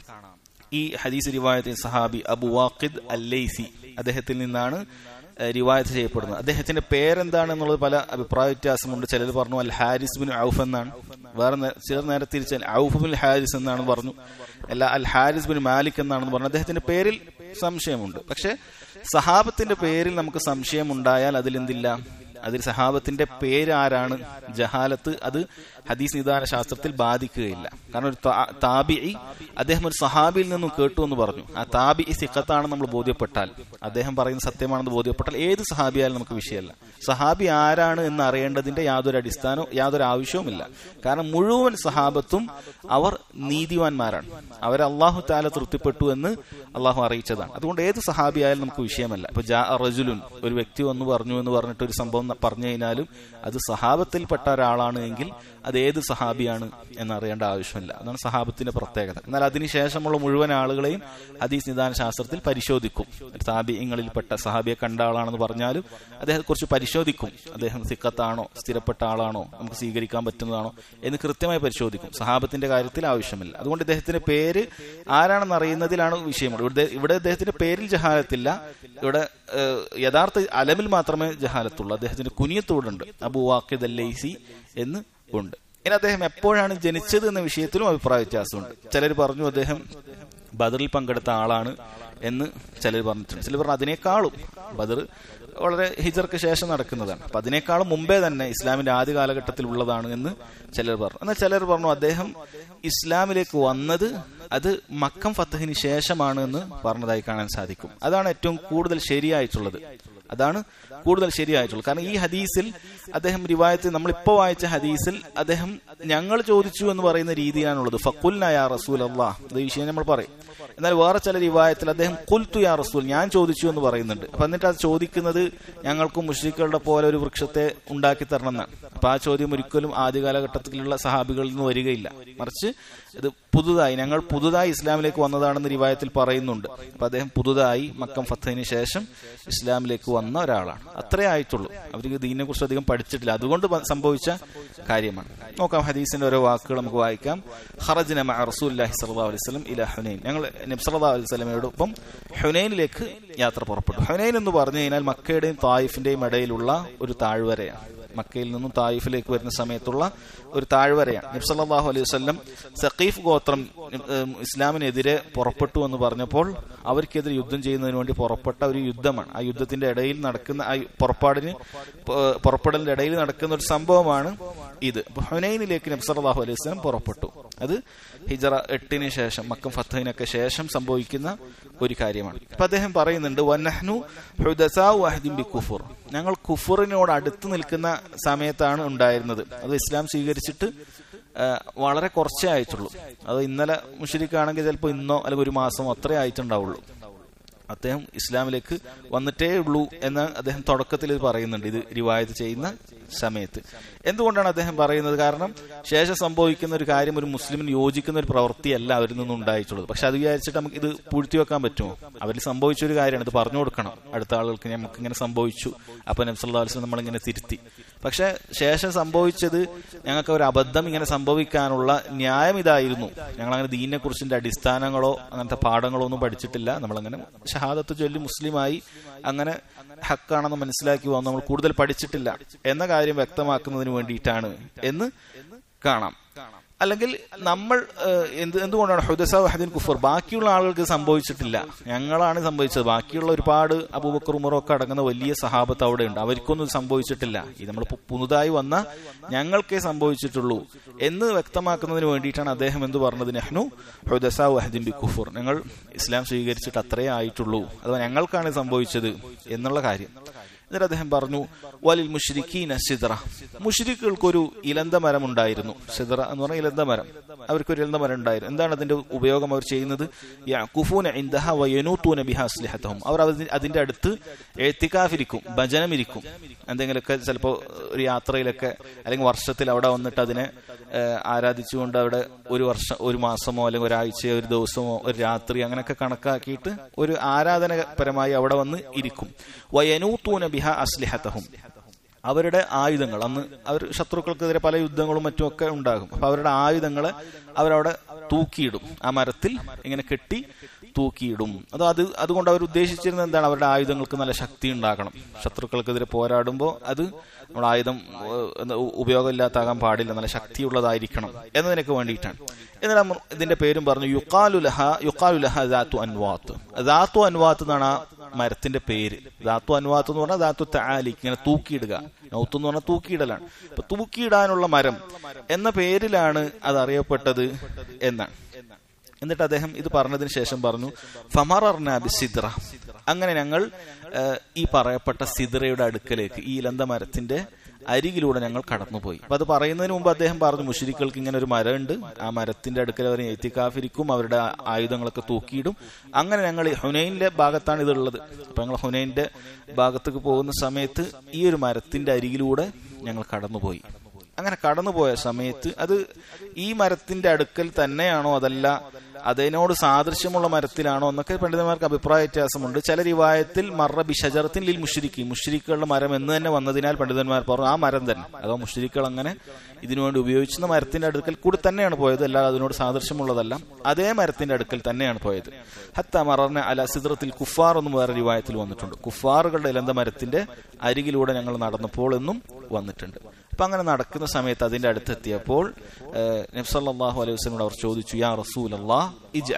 ഈ ഹദീസ് റിവായത്തിൽ സഹാബി അബു വാഖിദ് അല്ലൈസി അദ്ദേഹത്തിൽ നിന്നാണ് ഏഹ്, റിവായത്ത് ചെയ്യപ്പെടുന്നത് അദ്ദേഹത്തിന്റെ പേരെന്താണ് എന്നുള്ളത് പല അഭിപ്രായ വ്യത്യാസമുണ്ട് ചിലർ പറഞ്ഞു അൽ ഹാരിസ് ബിൻ ഔഫ് എന്നാണ് വേറെ നേ- ചിലർ നേരെ തിരിച്ച് ഔഫ് ബിൻ ഹാരിസ് എന്നാണ് പറഞ്ഞു അല്ല അൽ ഹാരിസ് ബിൻ മാലിക് എന്നാണെന്ന് പറഞ്ഞു അദ്ദേഹത്തിന്റെ പേരിൽ സംശയമുണ്ട് പക്ഷെ സഹാബത്തിന്റെ പേരിൽ നമുക്ക് സംശയമുണ്ടായാൽ അതിലെന്തില്ല അതിൽ സഹാബത്തിന്റെ പേര് ആരാണ് ജഹാലത്ത് അത് ഹദീസ് നിദാന ശാസ്ത്രത്തിൽ ബാധിക്കുകയില്ല കാരണം ഒരു താ- താബിഇ അദ്ദേഹം ഒരു സഹാബിയിൽ നിന്നും കേട്ടു എന്ന് പറഞ്ഞു ആ താബി സിഖത്താണെന്ന് നമ്മൾ ബോധ്യപ്പെട്ടാൽ അദ്ദേഹം പറയുന്ന സത്യമാണെന്ന് ബോധ്യപ്പെട്ടാൽ ഏത് സഹാബിയായാലും നമുക്ക് വിഷയമല്ല സഹാബി ആരാണ് എന്ന് അറിയേണ്ടതിന്റെ യാതൊരു അടിസ്ഥാനവും യാതൊരു ആവശ്യവുമില്ല കാരണം മുഴുവൻ സഹാബത്തും അവർ നീതിവാന്മാരാണ് അവരെ അള്ളാഹു താല തൃപ്തിപ്പെട്ടു എന്ന് അള്ളാഹു അറിയിച്ചതാണ് അതുകൊണ്ട് ഏത് സഹാബിയായാലും നമുക്ക് വിഷയമല്ല ഇപ്പൊ ജാ റജുലുൻ ഒരു വ്യക്തി വന്ന് പറഞ്ഞു എന്ന് പറഞ്ഞിട്ട് ഒരു സംഭവം ന- പറഞ്ഞു കഴിഞ്ഞാലും അത് സഹാബത്തിൽപ്പെട്ട ഒരാളാണ് എങ്കിൽ അത് ഏത് സഹാബിയാണ് എന്നറിയേണ്ട ആവശ്യമില്ല അതാണ് സഹാബത്തിന്റെ പ്രത്യേകത എന്നാൽ അതിനുശേഷമുള്ള മുഴുവൻ ആളുകളെയും ഹദീസ് നിദാന ശാസ്ത്രത്തിൽ പരിശോധിക്കും താബിയങ്ങളിൽപ്പെട്ട സഹാബിയെ കണ്ട ആളാണെന്ന് പറഞ്ഞാലും അദ്ദേഹത്തെ കുറിച്ച് പരിശോധിക്കും അദ്ദേഹം സിക്കത്താണോ സ്ഥിരപ്പെട്ട ആളാണോ നമുക്ക് സ്വീകരിക്കാൻ പറ്റുന്നതാണോ എന്ന് കൃത്യമായി പരിശോധിക്കും സഹാബത്തിന്റെ കാര്യത്തിൽ ആവശ്യമില്ല അതുകൊണ്ട് ഇദ്ദേഹത്തിന്റെ പേര് ആരാണെന്ന് അറിയുന്നതിലാണ് വിഷയമുള്ളത് ഇവിടെ ഇവിടെ ഇദ്ദേഹത്തിന്റെ പേരിൽ ജഹാലത്തില്ല ഇവിടെ ഏഹ്, യഥാർത്ഥ അലമിൽ മാത്രമേ ജഹാലത്തുള്ളൂ അദ്ദേഹത്തിന്റെ കുനിയത്തോടുണ്ട് അബു വാക്കിദ് അല്ലൈസി എന്ന് ഉണ്ട് ഇനി അദ്ദേഹം എപ്പോഴാണ് ജനിച്ചത് എന്ന വിഷയത്തിലും അഭിപ്രായ വ്യത്യാസമുണ്ട് ചിലർ പറഞ്ഞു അദ്ദേഹം ബദറിൽ പങ്കെടുത്ത ആളാണ് എന്ന് ചിലർ പറഞ്ഞിട്ടുണ്ട് ചിലർ പറഞ്ഞു അതിനേക്കാളും ബദർ വളരെ ഹിജർക്ക് ശേഷം നടക്കുന്നതാണ് അപ്പൊ അതിനേക്കാളും മുമ്പേ തന്നെ ഇസ്ലാമിന്റെ ആദ്യ കാലഘട്ടത്തിൽ ഉള്ളതാണ് എന്ന് ചിലർ പറഞ്ഞു എന്നാൽ ചിലർ പറഞ്ഞു അദ്ദേഹം ഇസ്ലാമിലേക്ക് വന്നത് അത് മക്കം ഫത്തഹിന് ശേഷമാണ് എന്ന് പറഞ്ഞതായി കാണാൻ സാധിക്കും അതാണ് ഏറ്റവും കൂടുതൽ ശരിയായിട്ടുള്ളത് അതാണ് കൂടുതൽ ശരിയായിട്ടുള്ളത് കാരണം ഈ ഹദീസിൽ അദ്ദേഹം റിവായത്ത് നമ്മളിപ്പോ വായിച്ച ഹദീസിൽ അദ്ദേഹം ഞങ്ങൾ ചോദിച്ചു എന്ന് പറയുന്ന രീതിയാണുള്ളത് ഫക്കുൽന യാ റസൂൽ അള്ളാഹ് ഇത് വിഷയം നമ്മൾ പറയും എന്നാൽ വേറെ ചില റിവായത്തിൽ അദ്ദേഹം കുൽത്തു യാ റസൂൽ ഞാൻ ചോദിച്ചു എന്ന് പറയുന്നുണ്ട് അപ്പൊ എന്നിട്ട് അത് ചോദിക്കുന്നത് ഞങ്ങൾക്കും മുഷ്രിക്കുകളുടെ പോലെ ഒരു വൃക്ഷത്തെ ഉണ്ടാക്കി തരണം എന്നാണ് അപ്പൊ ആ ചോദ്യം ഒരിക്കലും ആദ്യ കാലഘട്ടത്തിലുള്ള സഹാബികളിൽ നിന്ന് വരികയില്ല മറിച്ച് ഇത് പുതുതായി ഞങ്ങൾ പുതുതായി ഇസ്ലാമിലേക്ക് വന്നതാണെന്ന് റിവായത്തിൽ പറയുന്നുണ്ട് അപ്പൊ അദ്ദേഹം പുതുതായി മക്കം ഫത്തഹിന് ശേഷം ഇസ്ലാമിലേക്ക് വന്ന ഒരാളാണ് അത്രേ ആയിട്ടുള്ളൂ അവർക്ക് ദീനെ കുറിച്ച് അധികം പഠിച്ചിട്ടില്ല അതുകൊണ്ട് പ- സംഭവിച്ച കാര്യമാണ് നോക്കാം ഹദീസിന്റെ ഓരോ വാക്കുകൾ നമുക്ക് വായിക്കാം ഹറജിന മഅ റസൂലുള്ളാഹി സ്വല്ലല്ലാഹു അലൈഹി വസല്ലം ഇല ഹുനൈൻ ഞങ്ങൾ നബി സല്ലല്ലാഹു അലൈഹി വസല്ലമയോടൊപ്പം ഹുനൈനിലേക്ക് യാത്ര പുറപ്പെട്ടു ഹുനൈൻ എന്ന് പറഞ്ഞു കഴിഞ്ഞാൽ മക്കയുടെയും തായിഫിന്റെയും ഇടയിലുള്ള ഒരു താഴ്വരയാണ് മക്കയിൽ നിന്നും തായിഫിലേക്ക് വരുന്ന സമയത്തുള്ള ഒരു താഴ്വരയാണ് നബി സല്ലല്ലാഹു അലൈഹി വസല്ലം സഖീഫ് ഗോത്രം ഉം, ഇസ്ലാമിനെതിരെ പുറപ്പെട്ടു എന്ന് പറഞ്ഞപ്പോൾ അവർക്കെതിരെ യുദ്ധം ചെയ്യുന്നതിന് വേണ്ടി പുറപ്പെട്ട ഒരു യുദ്ധമാണ് ആ യുദ്ധത്തിന്റെ ഇടയിൽ നടക്കുന്ന ആ പുറപ്പാടിന് പ- പുറപ്പെടലിന്റെ ഇടയിൽ നടക്കുന്ന ഒരു സംഭവമാണ് ഇത് അപ്പൊ ഹുനൈനിലേക്ക് നബി സല്ലല്ലാഹു അലൈഹി വസല്ലം പുറപ്പെട്ടു അത് ഹിജറ എട്ടിന് ശേഷം മക്കം ഫത്തഹിനൊക്കെ ശേഷം സംഭവിക്കുന്ന ഒരു കാര്യമാണ് അപ്പൊ അദ്ദേഹം പറയുന്നുണ്ട് വന്നഹ്നു ഹുദസാഉ അഹ്ദിൻ ബി കുഫുർ ഞങ്ങൾ കുഫുറിനോട് അടുത്ത് നിൽക്കുന്ന സമയത്താണ് ഉണ്ടായിരുന്നത് അത് ഇസ്ലാം സ്വീകരിച്ചിട്ട് ആ, വളരെ കുറച്ചേ ആയിട്ടുള്ളൂ അത് ഇന്നലെ മുഷരിക്കാണെങ്കിൽ ചിലപ്പോൾ ഇന്നോ അല്ലെങ്കിൽ ഒരു മാസമോ അത്രേ ആയിട്ടുണ്ടാവുള്ളൂ അദ്ദേഹം ഇസ്ലാമിലേക്ക് വന്നിട്ടേ ഉള്ളൂ എന്ന് അദ്ദേഹം തുടക്കത്തിൽ ഇത് പറയുന്നുണ്ട് ഇത് റിവായത്ത് ചെയ്യുന്ന സമയത്ത് എന്തുകൊണ്ടാണ് അദ്ദേഹം പറയുന്നത് കാരണം ശേഷം സംഭവിക്കുന്ന ഒരു കാര്യം ഒരു മുസ്ലിമിന് യോജിക്കുന്ന ഒരു പ്രവൃത്തിയല്ല അവരിൽ നിന്നും ഉണ്ടായിട്ടുള്ളത് പക്ഷെ അത് വിചാരിച്ചിട്ട് നമുക്ക് ഇത് പൂഴ്ത്തി വെക്കാൻ പറ്റുമോ അവരിൽ സംഭവിച്ച ഒരു കാര്യമാണ് ഇത് പറഞ്ഞു കൊടുക്കണം അടുത്ത ആളുകൾക്ക് നമുക്ക് ഇങ്ങനെ സംഭവിച്ചു അപ്പൊ നബ്സല്ലാസ്ലം നമ്മളിങ്ങനെ തിരുത്തി പക്ഷെ ശേഷം സംഭവിച്ചത് ഞങ്ങൾക്ക് ഒരു അബദ്ധം ഇങ്ങനെ സംഭവിക്കാനുള്ള ന്യായം ഇതായിരുന്നു ഞങ്ങൾ അങ്ങനെ ദീനിനെ കുറിച്ചിന്റെ അടിസ്ഥാനങ്ങളോ അങ്ങനത്തെ പാഠങ്ങളോ ഒന്നും പഠിച്ചിട്ടില്ല നമ്മളങ്ങനെ ഷഹാദത്ത് ചൊല്ലി മുസ്ലിമായി അങ്ങനെ ഹക്കാണെന്ന് മനസ്സിലാക്കി വന്നു നമ്മൾ കൂടുതൽ പഠിച്ചിട്ടില്ല എന്ന കാര്യം വ്യക്തമാക്കുന്നതിന് വേണ്ടിയിട്ടാണ് എന്ന് കാണാം അല്ലെങ്കിൽ നമ്മൾ ഏഹ്, എന്ത് എന്തുകൊണ്ടാണ് ഹുദസ വഹദിൻ കുഫർ ബാക്കിയുള്ള ആളുകൾക്ക് സംഭവിച്ചിട്ടില്ല ഞങ്ങളാണ് സംഭവിച്ചത് ബാക്കിയുള്ള ഒരുപാട് അബൂബക്കർ ഉമറോ ഒക്കെ അടങ്ങുന്ന വലിയ സഹാബത്ത് അവിടെ ഉണ്ട് അവർക്കൊന്നും ഇത് സംഭവിച്ചിട്ടില്ല ഇത് നമ്മൾ പുതുതായി വന്ന ഞങ്ങൾക്കേ സംഭവിച്ചിട്ടുള്ളൂ എന്ന് വ്യക്തമാക്കുന്നതിന് വേണ്ടിയിട്ടാണ് അദ്ദേഹം എന്ത് പറഞ്ഞത് നെഹ്നു ഹുദസ വഹദിൻ ബി കുഫർ ഞങ്ങൾ ഇസ്ലാം സ്വീകരിച്ചിട്ട് അത്രേ ആയിട്ടുള്ളൂ അഥവാ ഞങ്ങൾക്കാണ് ഇത് സംഭവിച്ചത് എന്നുള്ള കാര്യം എന്നിട്ട് അദ്ദേഹം പറഞ്ഞു വലിൽ മുഷ്രിഖീന സിദ്ര മുഷ്രിഖുകൾക്കൊരു ഇലന്ത മരം ഉണ്ടായിരുന്നു സിദ്ര എന്ന് പറഞ്ഞാൽ ഇലന്ത മരം അവർക്കൊരു ഇലന്ത മരം ഉണ്ടായിരുന്നു എന്താണ് അതിന്റെ ഉപയോഗം അവർ ചെയ്യുന്നത് യഅ്കുഫൂന ഇൻദഹ വയനൂതൂന ബിഹാ അസ്ലിഹതഹും അവർ അതി- അതിന്റെ അടുത്ത് എത്തിക്കാഫിരിക്കും ഭജനമിരിക്കും എന്തെങ്കിലുമൊക്കെ ചിലപ്പോൾ ഒരു യാത്രയിലൊക്കെ അല്ലെങ്കിൽ വർഷത്തിൽ അവിടെ വന്നിട്ട് അതിനെ ഏഹ്, ആരാധിച്ചുകൊണ്ട് അവിടെ ഒരു വർഷം ഒരു മാസമോ അല്ലെങ്കിൽ ഒരാഴ്ചയോ ഒരു ദിവസമോ ഒരു രാത്രി അങ്ങനെയൊക്കെ കണക്കാക്കിയിട്ട് ഒരു ആരാധനപരമായി അവിടെ വന്ന് ഇരിക്കും വയനൂത്തൂന ബിഹ അസ്ലിഹത്തഹും അവരുടെ ആയുധങ്ങൾ അന്ന് അവർ ശത്രുക്കൾക്കെതിരെ പല യുദ്ധങ്ങളും മറ്റുമൊക്കെ ഉണ്ടാകും അപ്പൊ അവരുടെ ആയുധങ്ങളെ അവരവിടെ തൂക്കിയിടും ആ മരത്തിൽ ഇങ്ങനെ കെട്ടി തൂക്കിയിടും അത് അത് അതുകൊണ്ട് അവർ ഉദ്ദേശിച്ചിരുന്നത് എന്താണ് അവരുടെ ആയുധങ്ങൾക്ക് നല്ല ശക്തി ഉണ്ടാക്കണം ശത്രുക്കൾക്കെതിരെ പോരാടുമ്പോൾ അത് നമ്മുടെ ആയുധം ഏഹ്, എന്താ, ഉ- ഉപയോഗമില്ലാത്താകാൻ പാടില്ല നല്ല ശക്തിയുള്ളതായിരിക്കണം എന്നതിനൊക്കെ വേണ്ടിയിട്ടാണ് എന്നിട്ട് നമ്മൾ ഇതിന്റെ പേരും പറഞ്ഞു യുക്കാലുലഹ യുക്കാലുലഹ ദാത്തു അൻവാത്ത് ദാത്തു അൻവാത്ത് എന്നാണ് ആ മരത്തിന്റെ പേര് ദാത്തു അൻവാത്ത് എന്ന് പറഞ്ഞാൽ ദാത്തു താലി ഇങ്ങനെ തൂക്കിയിടുക നൗത്ത് എന്ന് പറഞ്ഞാൽ തൂക്കിയിടലാണ് അപ്പൊ തൂക്കിയിടാനുള്ള മരം എന്ന പേരിലാണ് അത് അറിയപ്പെട്ടത് എന്നാണ് എന്നിട്ട് അദ്ദേഹം ഇത് പറഞ്ഞതിന് ശേഷം പറഞ്ഞു ഫമറർനാബി സിദ്ര അങ്ങനെ ഞങ്ങൾ ഏഹ്, ഈ പറയപ്പെട്ട സിദ്രയുടെ അടുക്കലേക്ക് ഈ ഇലന്ത മരത്തിന്റെ അരികിലൂടെ ഞങ്ങൾ കടന്നുപോയി അപ്പൊ അത് പറയുന്നതിന് മുമ്പ് അദ്ദേഹം പറഞ്ഞു മുഷരിക്കൾക്ക് ഇങ്ങനെ ഒരു മരമുണ്ട് ആ മരത്തിന്റെ അടുക്കൽ അവർ എത്തിക്കാഫിരിക്കും അവരുടെ ആ- ആയുധങ്ങളൊക്കെ തൂക്കിയിടും അങ്ങനെ ഞങ്ങൾ ഈ ഹുനൈനിന്റെ ഭാഗത്താണ് ഇതുള്ളത് അപ്പൊ ഞങ്ങൾ ഹുനൈന്റെ ഭാഗത്തേക്ക് പോകുന്ന സമയത്ത് ഈ ഒരു മരത്തിന്റെ അരികിലൂടെ ഞങ്ങൾ കടന്നുപോയി അങ്ങനെ കടന്നുപോയ സമയത്ത് അത് ഈ മരത്തിന്റെ അടുക്കൽ തന്നെയാണോ അതല്ല അതിനോട് സാദൃശ്യമുള്ള മരത്തിലാണോ എന്നൊക്കെ പണ്ഡിതന്മാർക്ക് അഭിപ്രായ വ്യത്യാസമുണ്ട് ചില റിവായത്തിൽ മറ ബിഷജറത്തിൻ ലിൽ മുഷരിക്കി മുഷരിക്കുകളുടെ മരം എന്ന് തന്നെ വന്നതിനാൽ പണ്ഡിതന്മാർ പറഞ്ഞു ആ മരം തന്നെ അതോ മുഷരിക്കുകൾ അങ്ങനെ ഇതിനുവേണ്ടി ഉപയോഗിക്കുന്ന മരത്തിന്റെ അടുക്കൽ കൂടി തന്നെയാണ് പോയത് അല്ലാതെ അതിനോട് സാദൃശ്യമുള്ളതല്ല അതേ മരത്തിന്റെ അടുക്കൽ തന്നെയാണ് പോയത് ഹത്ത മററിനെ അല സിദ്രത്തിൽ കുഫാർ എന്നും വേറെ റിവായത്തിൽ വന്നിട്ടുണ്ട് കുഫാറുകളുടെ ഇലന്ത മരത്തിന്റെ അരികിലൂടെ ഞങ്ങൾ നടന്നപ്പോൾ എന്നും വന്നിട്ടുണ്ട് അപ്പൊ അങ്ങനെ നടക്കുന്ന സമയത്ത് അതിന്റെ അടുത്തെത്തിയപ്പോൾ നബ്സല്ലാഹു അലൈഹി വസ്ലമോട് അവർ ചോദിച്ചു യാ റസൂൽ അള്ളാഹ് ഇജ്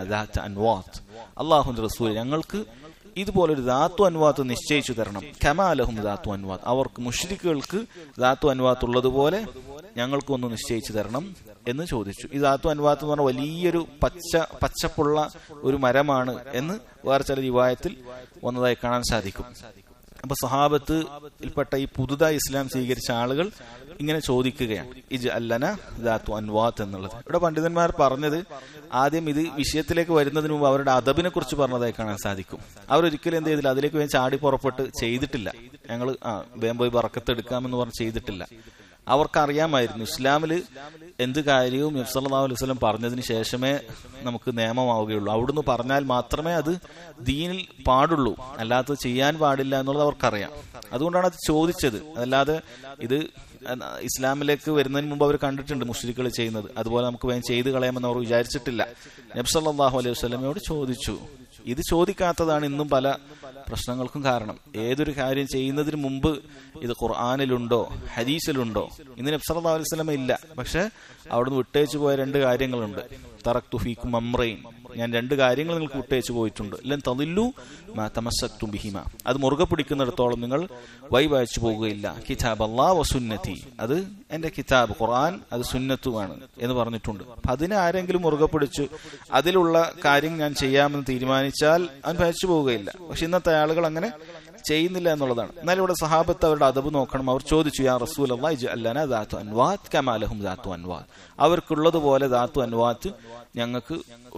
അൻവാത്ത് അള്ളാഹുന്റെ റസൂൽ ഞങ്ങൾക്ക് ഇതുപോലൊരു ധാത്തു അൻവാത്ത് നിശ്ചയിച്ചു തരണം കമാലഹും ധാത്തു അൻവാത്ത് അവർക്ക് മുഷ്രിക്കുകൾക്ക് ധാത്തു അൻവാത്ത് ഉള്ളതുപോലെ ഞങ്ങൾക്കും ഒന്ന് നിശ്ചയിച്ചു തരണം എന്ന് ചോദിച്ചു ഈ ധാത്തു അൻവാത്ത് എന്ന് പറഞ്ഞാൽ വലിയൊരു പച്ച പച്ചപ്പുള്ള ഒരു മരമാണ് എന്ന് വേറെ ചില റിവായത്തിൽ വന്നതായി കാണാൻ സാധിക്കും അപ്പൊ സഹാബത്ത് ഇൽപ്പെട്ട ഈ പുതുതായി ഇസ്ലാം സ്വീകരിച്ച ആളുകൾ ഇങ്ങനെ ചോദിക്കുകയാണ് ഇജ് അല്ലന ദാത്തു അൻവാത്ത് എന്നുള്ളത് ഇവിടെ പണ്ഡിതന്മാർ പറഞ്ഞത് ആദ്യം ഇത് വിഷയത്തിലേക്ക് വരുന്നതിന് മുമ്പ് അവരുടെ അദബിനെ കുറിച്ച് പറഞ്ഞതായി കാണാൻ സാധിക്കും അവർ ഒരിക്കലും എന്ത് ചെയ്തില്ല അതിലേക്ക് വേണ്ടി ചാടി പുറപ്പെട്ട് ചെയ്തിട്ടില്ല ഞങ്ങൾ ആ വേഗം പോയി പറക്കത്തെടുക്കാമെന്ന് പറഞ്ഞ് ചെയ്തിട്ടില്ല അവർക്കറിയാമായിരുന്നു ഇസ്ലാമില് എന്ത് കാര്യവും നബ്സല്ലാ അലൈഹി വസല്ലം പറഞ്ഞതിന് ശേഷമേ നമുക്ക് നിയമമാവുകയുള്ളൂ അവിടുന്ന് പറഞ്ഞാൽ മാത്രമേ അത് ദീനിൽ പാടുള്ളൂ അല്ലാത്തത് ചെയ്യാൻ പാടില്ല എന്നുള്ളത് അവർക്കറിയാം അതുകൊണ്ടാണ് അത് ചോദിച്ചത് അതല്ലാതെ ഇത് ഇസ്ലാമിലേക്ക് വരുന്നതിന് മുമ്പ് അവർ കണ്ടിട്ടുണ്ട് മുസ്ലിക്കുകൾ ചെയ്യുന്നത് അതുപോലെ നമുക്ക് വേഗം ചെയ്ത് കളയാമെന്ന് അവർ വിചാരിച്ചിട്ടില്ല നബ്സല്ലാഹു അലൈഹി വസ്ലമയോട് ചോദിച്ചു ഇത് ചോദിക്കാത്തതാണ് ഇന്നും പല പ്രശ്നങ്ങൾക്കും കാരണം ഏതൊരു കാര്യം ചെയ്യുന്നതിന് മുമ്പ് ഇത് ഖുർആാനിലുണ്ടോ ഹദീസിലുണ്ടോ ഇന്ന് നബ്സല്ലാ അലൈഹി സ്വലമ ഇല്ല പക്ഷെ അവിടുന്ന് വിട്ടേച്ചു പോയ രണ്ട് കാര്യങ്ങളുണ്ട് തറക് തുഫീക്കും അമ്രയും ഞാൻ രണ്ട് കാര്യങ്ങൾ നിങ്ങൾക്ക് വിട്ടേച്ചു പോയിട്ടുണ്ട് എല്ലാം തതില്ലു തമസത്തും ബിഹിമ അത് മുറുകെ പിടിക്കുന്നിടത്തോളം നിങ്ങൾ വൈവായിച്ചു പോകുകയില്ല കിതാബ് അള്ളാ വസുന്നത്തി അത് എന്റെ കിതാബ് ഖുർആൻ അത് സുന്നത്തുമാണ് എന്ന് പറഞ്ഞിട്ടുണ്ട് അപ്പൊ അതിനെ ആരെങ്കിലും മുറുകെ പിടിച്ചു അതിലുള്ള കാര്യം ഞാൻ ചെയ്യാമെന്ന് തീരുമാനിച്ചാൽ അവൻ ഭയച്ചു പോവുകയില്ല പക്ഷെ ഇന്നത്തെ ആളുകൾ അങ്ങനെ ചെയ്യുന്നില്ല എന്നുള്ളതാണ് എന്നാൽ ഇവിടെ സഹാബത്ത് അവരുടെ അതവ് നോക്കണം അവർ ചോദിച്ചു യാ റസൂൽ അല്ലാന ദാത്തു അൻവാത്ത് കമാലഹും ദാത്തു അൻവാത്ത് അവർക്കുള്ളതുപോലെ ദാത്തു അൻവാത്ത് ഞങ്ങൾക്ക് ഉണ്ടാകണം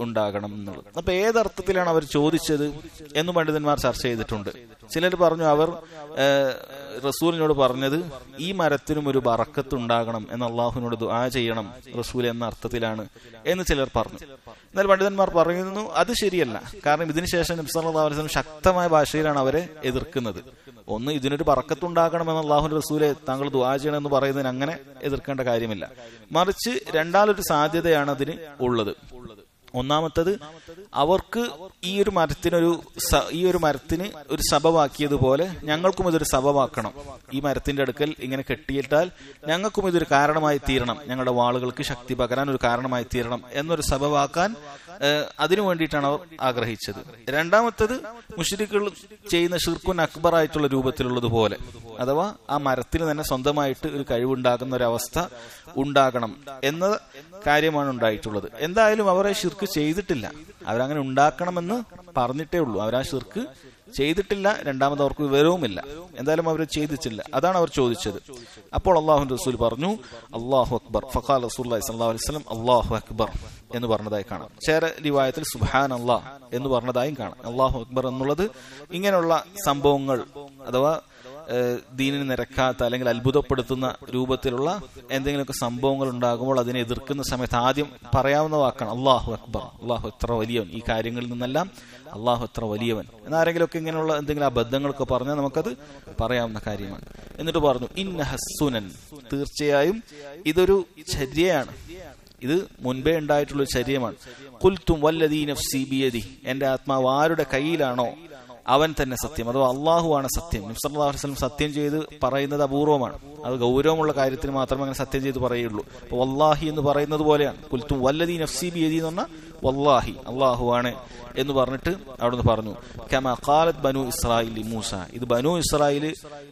തുടങ്ങണം എന്നുള്ളത് അപ്പൊ ഏതർത്ഥത്തിലാണ് അവർ ചോദിച്ചത് എന്ന് പണ്ഡിതന്മാർ ചർച്ച ചെയ്തിട്ടുണ്ട് ചിലർ പറഞ്ഞു അവർ ഏഹ്, റസൂലിനോട് പറഞ്ഞത് ഈ മരത്തിനും ഒരു ബറക്കത്ത് ഉണ്ടാകണം എന്ന് അള്ളാഹുവിനോട് ദുആ ചെയ്യണം റസൂൽ എന്ന അർത്ഥത്തിലാണ് എന്ന് ചിലർ പറഞ്ഞു എന്നാൽ പണ്ഡിതന്മാർ പറയുന്നു അത് ശരിയല്ല കാരണം ഇതിനുശേഷം നബ്സല്ലാ അലൈഹി ശക്തമായ ഭാഷയിലാണ് അവരെ എതിർക്കുന്നത് ഒന്ന് ഇതിനൊരു പറക്കത്തുണ്ടാകണമെന്ന് അള്ളാഹു റസൂലെ താങ്കൾ ദുആ ചെയ്യണമെന്ന് പറയുന്നതിന് അങ്ങനെ എതിർക്കേണ്ട കാര്യമില്ല മറിച്ച് രണ്ടാലൊരു സാധ്യതയാണ് അതിന് ഉള്ളത് ഒന്നാമത്തത് അവർക്ക് ഈ ഒരു മരത്തിനൊരു സ- ഈ ഒരു മരത്തിന് ഒരു സബവാക്കിയതുപോലെ ഞങ്ങൾക്കും ഇതൊരു സബവാക്കണം ഈ മരത്തിന്റെ അടുക്കൽ ഇങ്ങനെ കെട്ടിയിട്ടാൽ ഞങ്ങൾക്കും ഇതൊരു കാരണമായി തീരണം ഞങ്ങളുടെ വാളുകൾക്ക് ശക്തി പകരാൻ ഒരു കാരണമായി തീരണം എന്നൊരു സബവാക്കാൻ ഏഹ്, അതിനു വേണ്ടിയിട്ടാണ് അവർ ആഗ്രഹിച്ചത് രണ്ടാമത്തത് മുഷരിക്കുകൾ ചെയ്യുന്ന ഷിർക്കുൻ അക്ബർ ആയിട്ടുള്ള രൂപത്തിലുള്ളതുപോലെ അഥവാ ആ മരത്തിന് തന്നെ സ്വന്തമായിട്ട് ഒരു കഴിവുണ്ടാകുന്ന ഒരു അവസ്ഥ ഉണ്ടാകണം എന്ന കാര്യമാണ് ഉണ്ടായിട്ടുള്ളത് എന്തായാലും അവർ ആ ഷിർക്ക് ചെയ്തിട്ടില്ല അവരങ്ങനെ ഉണ്ടാക്കണമെന്ന് പറഞ്ഞിട്ടേ ഉള്ളൂ അവർ ആ ഷിർക്ക് ചെയ്തിട്ടില്ല രണ്ടാമത് അവർക്ക് വിവരവുമില്ല എന്തായാലും അവർ ചെയ്തിട്ടില്ല അതാണ് അവർ ചോദിച്ചത് അപ്പോൾ അള്ളാഹു റസൂൽ പറഞ്ഞു അള്ളാഹു അക്ബർ ഫഖാൽ റസൂൽ അലൈഹി വസ്ലം അള്ളാഹു അക്ബർ എന്ന് പറഞ്ഞതായി കാണാം ചേര റിവായത്തിൽ സുഹാൻ അള്ളാഹ് എന്ന് പറഞ്ഞതായും കാണാം അള്ളാഹു അക്ബർ എന്നുള്ളത് ഇങ്ങനെയുള്ള സംഭവങ്ങൾ അഥവാ ഏഹ് ദീനിന് നിരക്കാത്ത അല്ലെങ്കിൽ അത്ഭുതപ്പെടുത്തുന്ന രൂപത്തിലുള്ള എന്തെങ്കിലുമൊക്കെ സംഭവങ്ങൾ ഉണ്ടാകുമ്പോൾ അതിനെ എതിർക്കുന്ന സമയത്ത് ആദ്യം പറയാവുന്ന വാക്കാണ് അള്ളാഹു അക്ബർ അള്ളാഹു എത്ര വലിയവൻ ഈ കാര്യങ്ങളിൽ നിന്നെല്ലാം അള്ളാഹു എത്ര വലിയവൻ എന്നാരെങ്കിലുമൊക്കെ ഇങ്ങനെയുള്ള എന്തെങ്കിലും അബദ്ധങ്ങളൊക്കെ പറഞ്ഞാൽ നമുക്കത് പറയാവുന്ന കാര്യമാണ് എന്നിട്ട് പറഞ്ഞു ഇന്ന ഹസ്സുനൻ തീർച്ചയായും ഇതൊരു ചര്യയാണ് ഇത് മുൻപേ ഉണ്ടായിട്ടുള്ള ഒരു ചര്യമാണ് കുൽത്തും വല്ലദീ നഫ്സി ബിയദി എന്റെ ആത്മാവ് ആരുടെ കയ്യിലാണോ അവൻ തന്നെ സത്യം അഥവാ അള്ളാഹുവാണ് സത്യം നബ്സല്ലാ വസ്ലം സത്യം ചെയ്ത് പറയുന്നത് അപൂർവമാണ് അത് ഗൗരവമുള്ള കാര്യത്തിന് മാത്രമേ അങ്ങനെ സത്യം ചെയ്ത് പറയുള്ളൂ അപ്പൊ വല്ലാഹി എന്ന് പറയുന്നത് പോലെയാണ് കുൽത്തും വല്ലദീ നഫ്സി ബിയദി എന്ന് പറഞ്ഞാൽ വല്ലാഹി അള്ളാഹുവാണ് എന്ന് പറഞ്ഞിട്ട് അവിടുന്ന് പറഞ്ഞു കമ ഖാലത്ത് ബനു ഇസ്രായേലി മൂസ ഇത് ബനു ഇസ്രായേൽ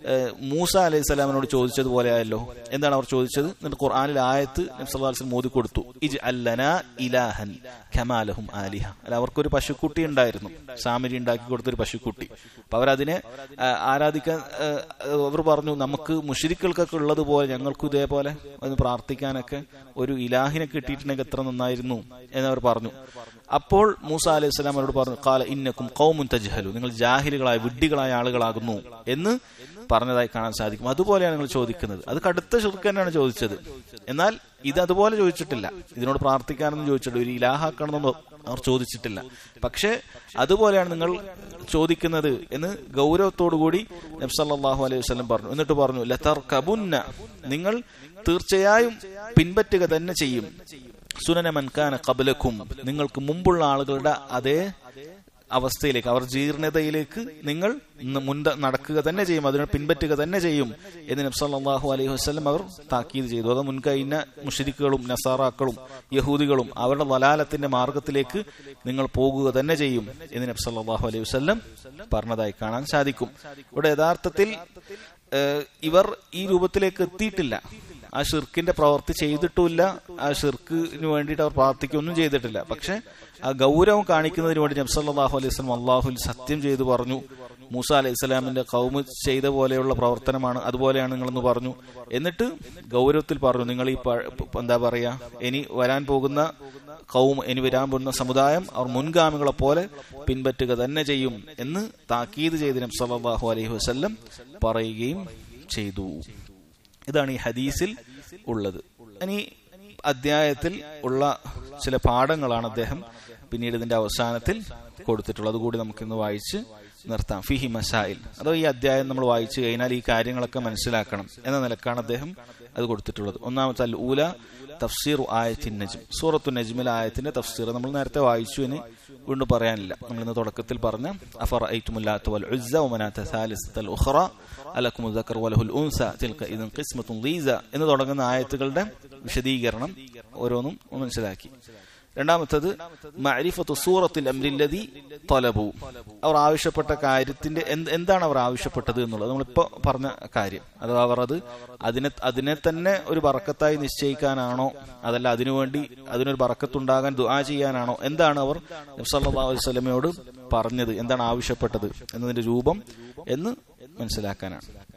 മൂസ അലൈഹി സ്വലാമിനോട് ചോദിച്ചതുപോലെ ആയല്ലോ എന്താണ് അവർ ചോദിച്ചത് എന്നിട്ട് ഖുർആാനിൽ ആയത്ത് നബ്സല്ലാസ്ലം മോദി കൊടുത്തു ഇജ് അല്ലന ഇലാഹൻ ഖമാലഹും ആലിഹ അല്ല അവർക്കൊരു പശുക്കുട്ടി ഉണ്ടായിരുന്നു സാമരി ഉണ്ടാക്കി കൊടുത്തൊരു പശുക്കുട്ടി അപ്പൊ അവരതിനെ ആ, ആരാധിക്കാൻ ആ, അവർ പറഞ്ഞു നമുക്ക് മുഷിരിക്കൾക്കൊക്കെ ഉള്ളതുപോലെ ഞങ്ങൾക്കും ഇതേപോലെ ഒന്ന് പ്രാർത്ഥിക്കാനൊക്കെ ഒരു ഇലാഹിനെ കിട്ടിയിട്ടുണ്ടെങ്കിൽ എത്ര നന്നായിരുന്നു എന്നവർ പറഞ്ഞു അപ്പോൾ മൂസ അലൈഹി സ്വലാം അവരോട് പറഞ്ഞു കാല ഇന്നക്കും കൗമുൻ തജ്ഹലു നിങ്ങൾ ജാഹിലുകളായ വിഡ്ഢികളായ ആളുകളാകുന്നു എന്ന് പറഞ്ഞതായി കാണാൻ സാധിക്കും അതുപോലെയാണ് നിങ്ങൾ ചോദിക്കുന്നത് അത് കടുത്ത ഷിർക്ക് തന്നെയാണ് ചോദിച്ചത് എന്നാൽ ഇത് അതുപോലെ ചോദിച്ചിട്ടില്ല ഇതിനോട് പ്രാർത്ഥിക്കാനൊന്നും ചോദിച്ചിട്ടില്ല ഒരു ഇലാഹാക്കണമെന്നൊന്നും അവർ ചോദിച്ചിട്ടില്ല പക്ഷേ അതുപോലെയാണ് നിങ്ങൾ ചോദിക്കുന്നത് എന്ന് ഗൗരവത്തോടുകൂടി നബ്സല്ലാഹു അലൈഹി വസ്ലം പറഞ്ഞു എന്നിട്ട് പറഞ്ഞു ലതർ കബുന്ന നിങ്ങൾ തീർച്ചയായും പിൻപറ്റുക തന്നെ ചെയ്യും സുനന മൻകാന കബലക്കും നിങ്ങൾക്ക് മുമ്പുള്ള ആളുകളുടെ അതേ അവസ്ഥയിലേക്ക് അവർ ജീർണതയിലേക്ക് നിങ്ങൾ ന- മുൻപ നടക്കുക തന്നെ ചെയ്യും അതിനെ പിൻപറ്റുക തന്നെ ചെയ്യും എന്ന് നബ്സല്ലാഹു അലൈഹി വസ്ലം അവർ താക്കീത് ചെയ്തു അത് മുൻകഴിഞ്ഞ മുഷരിക്കുകളും നസാറാക്കളും യഹൂദികളും അവരുടെ വലാലത്തിന്റെ മാർഗത്തിലേക്ക് നിങ്ങൾ പോകുക തന്നെ ചെയ്യും എന്ന് നബ്സല്ലാഹു അലൈഹി വസ്ലം പറഞ്ഞതായി കാണാൻ സാധിക്കും ഇവിടെ യഥാർത്ഥത്തിൽ ഏഹ്, ഇവർ ഈ രൂപത്തിലേക്ക് എത്തിയിട്ടില്ല ആ ഷിർക്കിന്റെ പ്രവൃത്തി ചെയ്തിട്ടുമില്ല ആ ഷിർക്കിന് വേണ്ടിയിട്ട് അവർ പ്രാർത്ഥിക്കുകയൊന്നും ചെയ്തിട്ടില്ല പക്ഷെ ആ ഗൗരവം കാണിക്കുന്നതിന് വേണ്ടി നബ്സല്ലാഹു അലൈഹി സ്വലം അള്ളാഹുൽ സത്യം ചെയ്തു പറഞ്ഞു മൂസ അലൈഹി സ്വലാമിന്റെ കൗമ് ചെയ്ത പോലെയുള്ള പ്രവർത്തനമാണ് അതുപോലെയാണ് നിങ്ങളെന്ന് പറഞ്ഞു എന്നിട്ട് ഗൗരവത്തിൽ പറഞ്ഞു നിങ്ങൾ ഈ പ- എന്താ പറയാ ഇനി വരാൻ പോകുന്ന കൗം ഇനി വരാൻ പോകുന്ന സമുദായം അവർ മുൻഗാമികളെ പോലെ പിൻപറ്റുക തന്നെ ചെയ്യും എന്ന് താക്കീത് ചെയ്ത് നബ്സല്ലാഹു അലൈഹി വസല്ലം പറയുകയും ചെയ്തു ഇതാണ് ഈ ഹദീസിൽ ഉള്ളത് ഇനി അധ്യായത്തിൽ ഉള്ള ചില പാഠങ്ങളാണ് അദ്ദേഹം പിന്നീട് ഇതിന്റെ അവസാനത്തിൽ കൊടുത്തിട്ടുള്ളത് അതുകൂടി നമുക്കിന്ന് വായിച്ച് നിർത്താം ഫിഹി മസായിൽ അതോ ഈ അധ്യായം നമ്മൾ വായിച്ചു കഴിഞ്ഞാൽ ഈ കാര്യങ്ങളൊക്കെ മനസ്സിലാക്കണം എന്ന നിലക്കാണ് അദ്ദേഹം അത് കൊടുത്തിട്ടുള്ളത് ഒന്നാമത്തെ അൽ ഊല തഫ്സീർ ആയത്തിൻ നജ്ം സൂറത്തു നജ്മിൽ ആയത്തിന്റെ തഫ്സീർ നമ്മൾ നേരത്തെ വായിച്ചു എന്ന് വീണ്ടും പറയാനില്ല നമ്മൾ ഇന്ന് തുടക്കത്തിൽ പറഞ്ഞ അഫർ ഐറ്റുമുല്ലാത്ത വൽ ഉസ്സ വമനാത്ത സാലിസത്തൽ ഉഖറ അലക്കും ദക്കർ വലഹുൽ ഉൻസ തിൽക ഇദൻ ഖിസ്മത്തുൻ ലീസ എന്ന് തുടങ്ങുന്ന ആയത്തുകളുടെ വിശദീകരണം ഓരോന്നും ഒന്ന് മനസ്സിലാക്കി രണ്ടാമത്തത് മഅരിഫത്തു സൂറത്തിൽ അംരില്ലതി തലബു അവർ ആവശ്യപ്പെട്ട കാര്യത്തിന്റെ എന്ത് എന്താണ് അവർ ആവശ്യപ്പെട്ടത് എന്നുള്ളത് നമ്മളിപ്പോ പറഞ്ഞ കാര്യം അഥവാ അവർ അത് അതിനെ അതിനെ തന്നെ ഒരു ബറക്കത്തായി നിശ്ചയിക്കാനാണോ അതല്ല അതിനുവേണ്ടി അതിനൊരു ബറക്കത്തുണ്ടാകാൻ ദുആ ചെയ്യാനാണോ എന്താണ് അവർ നബ്സല്ലാ അലൈഹി സ്വലമയോട് പറഞ്ഞത് എന്താണ് ആവശ്യപ്പെട്ടത് എന്നതിന്റെ രൂപം എന്ന് മനസ്സിലാക്കാനാണ്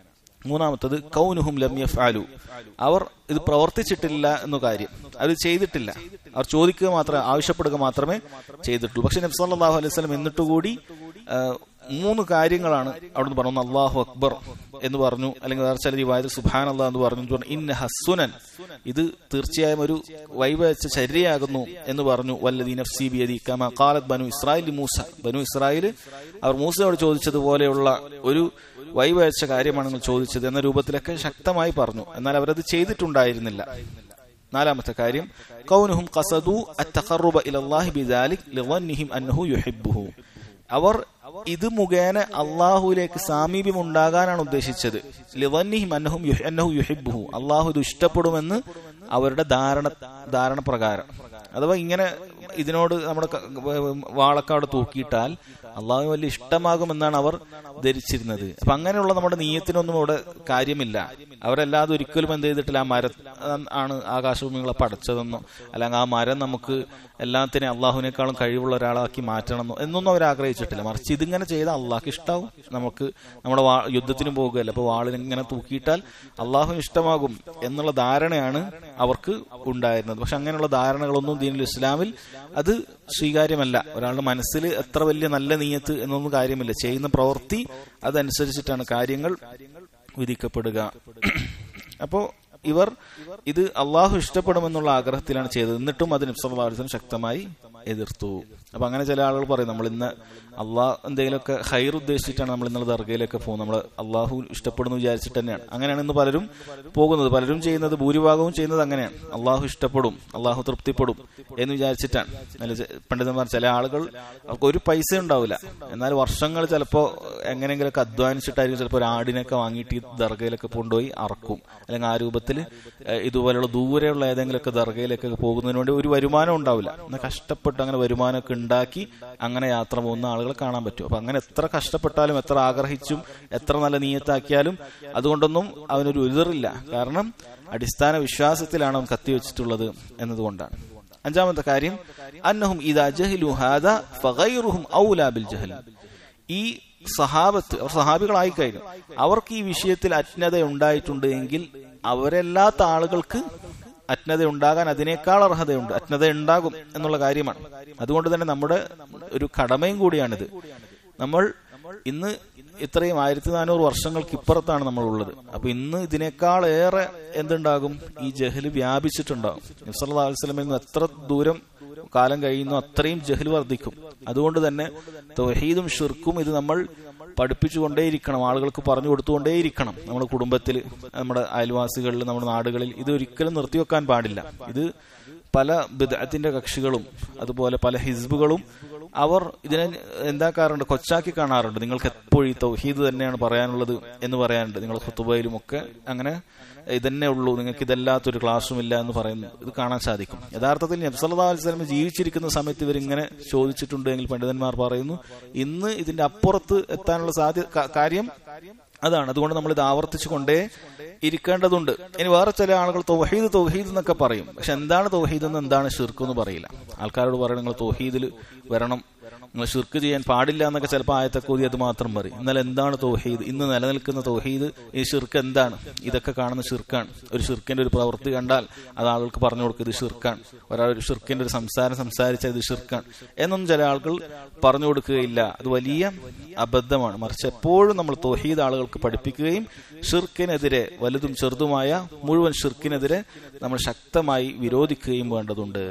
മൂന്നാമത്തത് കൗനുഹും ലം യഫ്അലു അവർ ഇത് പ്രവർത്തിച്ചിട്ടില്ല എന്ന കാര്യം അവർ ചെയ്തിട്ടില്ല അവർ ചോദിക്കുക മാത്രമേ ആവശ്യപ്പെടുക മാത്രമേ ചെയ്തിട്ടുള്ളൂ പക്ഷെ നബി സല്ലല്ലാഹു അലൈഹി വസല്ലം എന്നിട്ടുകൂടി ആ, മൂന്ന് കാര്യങ്ങളാണ് അവിടുന്ന് പറഞ്ഞു അള്ളാഹു അക്ബർ എന്ന് പറഞ്ഞു അല്ലെങ്കിൽ വേറെ ചില റിവായത് സുബാൻ അള്ളാഹ് എന്ന് പറഞ്ഞു എന്ന് പറഞ്ഞു, ഇന്ന ഹസുനൻ ഇത് തീർച്ചയായും ഒരു വൈവച്ച ചര്യയാകുന്നു എന്ന് പറഞ്ഞു വല്ലദീ നഫ്സി ബിയദി കമ ഖാലത് ബനു ഇസ്രായേൽ മൂസ ബനു ഇസ്രായേൽ അവർ മൂസയോട് ചോദിച്ചതുപോലെയുള്ള ഒരു വൈവച്ച കാര്യമാണ് നിങ്ങൾ ചോദിച്ചത് എന്ന രൂപത്തിലൊക്കെ ശക്തമായി പറഞ്ഞു എന്നാൽ അവരത് ചെയ്തിട്ടുണ്ടായിരുന്നില്ല നാലാമത്തെ കാര്യം കൗനുഹും ഖസദു അത്തഖറുബ ഇലല്ലാഹി ബിദാലിക് ലിظنهم അന്നഹു യുഹിബ്ബുഹു അവർ ഇത് മുഖേന അള്ളാഹുവിലേക്ക് സാമീപ്യം ഉണ്ടാകാനാണ് ഉദ്ദേശിച്ചത് ലിവന്നിഹിം അന്നഹും യുഹ്- അന്നഹു യുഹിബ്ബുഹു അള്ളാഹു ഇത് ഇഷ്ടപ്പെടുമെന്ന് അവരുടെ ധാരണ ധാരണ പ്രകാരം അഥവാ ഇങ്ങനെ ഇതിനോട് നമ്മുടെ ക- വാളൊക്കെ അവിടെ തൂക്കിയിട്ടാൽ അള്ളാഹു വലിയ ഇഷ്ടമാകുമെന്നാണ് അവർ ധരിച്ചിരുന്നത് അപ്പൊ അങ്ങനെയുള്ള നമ്മുടെ നീയത്തിനൊന്നും ഇവിടെ കാര്യമില്ല അവരല്ലാതെ ഒരിക്കലും എന്ത് ചെയ്തിട്ടില്ല ആ മരം ആണ് ആകാശഭൂമികളെ പടച്ചതെന്നോ അല്ലെങ്കിൽ ആ മരം നമുക്ക് എല്ലാത്തിനെയും അള്ളാഹുവിനേക്കാളും കഴിവുള്ള ഒരാളാക്കി മാറ്റണമെന്നോ എന്നൊന്നും അവർ ആഗ്രഹിച്ചിട്ടില്ല മറിച്ച് ഇതിങ്ങനെ ചെയ്താൽ അള്ളാഹ്ക്ക് ഇഷ്ടാവും നമുക്ക് നമ്മുടെ വാ- യുദ്ധത്തിന് പോകുകയല്ല അപ്പൊ വാളിന് ഇങ്ങനെ തൂക്കിയിട്ടാൽ അള്ളാഹു ഇഷ്ടമാകും എന്നുള്ള ധാരണയാണ് അവർക്ക് ഉണ്ടായിരുന്നത് പക്ഷെ അങ്ങനെയുള്ള ധാരണകളൊന്നും ദീനുൽ ഇസ്ലാമിൽ അത് സ്വീകാര്യമല്ല ഒരാളുടെ മനസ്സിൽ എത്ര വലിയ നല്ല നീയത്ത് എന്നൊന്നും കാര്യമില്ല ചെയ്യുന്ന പ്രവൃത്തി അതനുസരിച്ചിട്ടാണ് കാര്യങ്ങൾ വിധിക്കപ്പെടുക അപ്പോ ഇവർ ഇത് അള്ളാഹു ഇഷ്ടപ്പെടുമെന്നുള്ള ആഗ്രഹത്തിലാണ് ചെയ്തത് എന്നിട്ടും അത് നിബ്സല്ലാസ്ലം ശക്തമായി എതിർത്തു അപ്പൊ അങ്ങനെ ചില ആളുകൾ പറയും നമ്മൾ ഇന്ന് അള്ളാഹ് എന്തെങ്കിലുമൊക്കെ ഹൈർ ഉദ്ദേശിച്ചിട്ടാണ് നമ്മൾ ഇന്നലെ ദർഗയിലൊക്കെ പോകുന്നത് നമ്മൾ അള്ളാഹു ഇഷ്ടപ്പെടുന്നു വിചാരിച്ചിട്ട് തന്നെയാണ് അങ്ങനെയാണ് ഇന്ന് പലരും പോകുന്നത് പലരും ചെയ്യുന്നത് ഭൂരിഭാഗവും ചെയ്യുന്നത് അങ്ങനെയാണ് അള്ളാഹു ഇഷ്ടപ്പെടും അള്ളാഹു തൃപ്തിപ്പെടും എന്ന് വിചാരിച്ചിട്ടാണ് നല്ല ചെ- പണ്ഡിതന്മാർ ചില ആളുകൾ അവർക്ക് ഒരു പൈസ ഉണ്ടാവില്ല എന്നാൽ വർഷങ്ങൾ ചിലപ്പോൾ എങ്ങനെയെങ്കിലുമൊക്കെ അധ്വാനിച്ചിട്ടായിരിക്കും ചിലപ്പോൾ ഒരു ആടിനൊക്കെ വാങ്ങിയിട്ട് ഈ ദർഗയിലൊക്കെ കൊണ്ടുപോയി അറക്കും അല്ലെങ്കിൽ ആ രൂപത്തിൽ ഇതുപോലെയുള്ള ദൂരെയുള്ള ഏതെങ്കിലുമൊക്കെ ദർഗയിലൊക്കെ പോകുന്നതിന് വേണ്ടി ഒരു വരുമാനം ഉണ്ടാവില്ല എന്നാൽ കഷ്ടപ്പെട്ട് അങ്ങനെ വരുമാനമൊക്കെ ഉണ്ടാക്കി അങ്ങനെ യാത്ര പോകുന്ന ആളുകളെ കാണാൻ പറ്റും അപ്പൊ അങ്ങനെ എത്ര കഷ്ടപ്പെട്ടാലും എത്ര ആഗ്രഹിച്ചും എത്ര നല്ല നീയത്താക്കിയാലും അതുകൊണ്ടൊന്നും അവനൊരു ഉതിറില്ല കാരണം അടിസ്ഥാന വിശ്വാസത്തിലാണ് അവൻ കത്തിവെച്ചിട്ടുള്ളത് എന്നതുകൊണ്ടാണ് അഞ്ചാമത്തെ കാര്യം അന്നഹും ഇതാ ജഹലു ഹാദ ഫഗൈറുഹും ഔലാ ബിൽ ജഹൽ ഈ സഹാബത്ത് അവർ സഹാബികളായി കഴിഞ്ഞു അവർക്ക് ഈ വിഷയത്തിൽ അജ്ഞത ഉണ്ടായിട്ടുണ്ട് എങ്കിൽ അവരെല്ലാത്ത ആളുകൾക്ക് അജ്ഞത ഉണ്ടാകാൻ അതിനേക്കാൾ അർഹതയുണ്ട് അജ്ഞത ഉണ്ടാകും എന്നുള്ള കാര്യമാണ് അതുകൊണ്ട് തന്നെ നമ്മുടെ ഒരു കടമയും കൂടിയാണിത് നമ്മൾ ഇന്ന് ഇത്രയും ആയിരത്തി നാനൂറ് വർഷങ്ങൾക്ക് ഇപ്പുറത്താണ് നമ്മൾ ഉള്ളത് അപ്പൊ ഇന്ന് ഇതിനേക്കാൾ ഏറെ എന്തുണ്ടാകും ഈ ജഹല് വ്യാപിച്ചിട്ടുണ്ടാകും നബ്സല്ലാ വസ്ലമിൽ നിന്ന് എത്ര ദൂരം കാലം കഴിയുന്നു അത്രയും ജഹൽ വർദ്ധിക്കും അതുകൊണ്ട് തന്നെ തൗഹീദും ഷിർക്കും ഇത് നമ്മൾ പഠിപ്പിച്ചുകൊണ്ടേയിരിക്കണം ആളുകൾക്ക് പറഞ്ഞു കൊടുത്തുകൊണ്ടേയിരിക്കണം നമ്മുടെ കുടുംബത്തിൽ നമ്മുടെ അയൽവാസികളിൽ നമ്മുടെ നാടുകളിൽ ഇത് ഒരിക്കലും നിർത്തിവെക്കാൻ പാടില്ല ഇത് പല ബിദഅത്തിന്റെ കക്ഷികളും അതുപോലെ പല ഹിസ്ബുകളും അവർ ഇതിനെ എന്താക്കാറുണ്ട് കൊച്ചാക്കി കാണാറുണ്ട് നിങ്ങൾക്ക് എപ്പോഴും ഈ തൗഹീദ് തന്നെയാണ് പറയാനുള്ളത് എന്ന് പറയാറുണ്ട് നിങ്ങൾ ഖുത്തുബയിലും ഒക്കെ അങ്ങനെ ഇതന്നെ ഉള്ളൂ നിങ്ങൾക്ക് ഇതല്ലാത്തൊരു ക്ലാസ്സും ഇല്ല എന്ന് പറയുന്നു ഇത് കാണാൻ സാധിക്കും യഥാർത്ഥത്തിൽ നബ്സല്ലാ അലിസ്ലാം ജീവിച്ചിരിക്കുന്ന സമയത്ത് ഇവരിങ്ങനെ ചോദിച്ചിട്ടുണ്ട് എങ്കിൽ പണ്ഡിതന്മാർ പറയുന്നു ഇന്ന് ഇതിന്റെ അപ്പുറത്ത് എത്താനുള്ള സാധ്യ കാ- കാര്യം അതാണ് അതുകൊണ്ട് നമ്മൾ ഇത് ആവർത്തിച്ചു കൊണ്ടേ ഇരിക്കേണ്ടതുണ്ട് ഇനി വേറെ ചില ആളുകൾ തൗഹീദ് തൗഹീദ് എന്നൊക്കെ പറയും പക്ഷെ എന്താണ് തൗഹീദ് എന്ന് എന്താണ് ഷിർക്ക് എന്ന് പറയില്ല ആൾക്കാരോട് പറയണം നിങ്ങൾ തൗഹീദിൽ വരണം നിങ്ങൾ ഷിർക്ക് ചെയ്യാൻ പാടില്ല എന്നൊക്കെ ചിലപ്പോൾ ആയത്തെ കൂതി അത് മാത്രം പറയും എന്നാൽ എന്താണ് തൗഹീദ് ഇന്ന് നിലനിൽക്കുന്ന തൗഹീദ് ഈ ഷിർക്ക് എന്താണ് ഇതൊക്കെ കാണുന്ന ഷിർക്കാണ് ഒരു ഷിർക്കിന്റെ ഒരു പ്രവൃത്തി കണ്ടാൽ അത് ആളുകൾക്ക് പറഞ്ഞു കൊടുക്കുക ഇത് ഷിർക്കാണ് ഒരാൾ ഒരു ഷിർക്കിന്റെ ഒരു സംസാരം സംസാരിച്ചാൽ ഇത് ഷിർക്കാണ് എന്നൊന്നും ചില ആളുകൾ പറഞ്ഞു കൊടുക്കുകയില്ല അത് വലിയ അബദ്ധമാണ് മറിച്ച് എപ്പോഴും നമ്മൾ തൗഹീദ് ആളുകൾക്ക് പഠിപ്പിക്കുകയും ഷിർക്കിനെതിരെ വലുതും ചെറുതുമായ മുഴുവൻ ഷിർക്കിനെതിരെ നമ്മൾ ശക്തമായി വിരോധിക്കുകയും വേണ്ടതുണ്ട്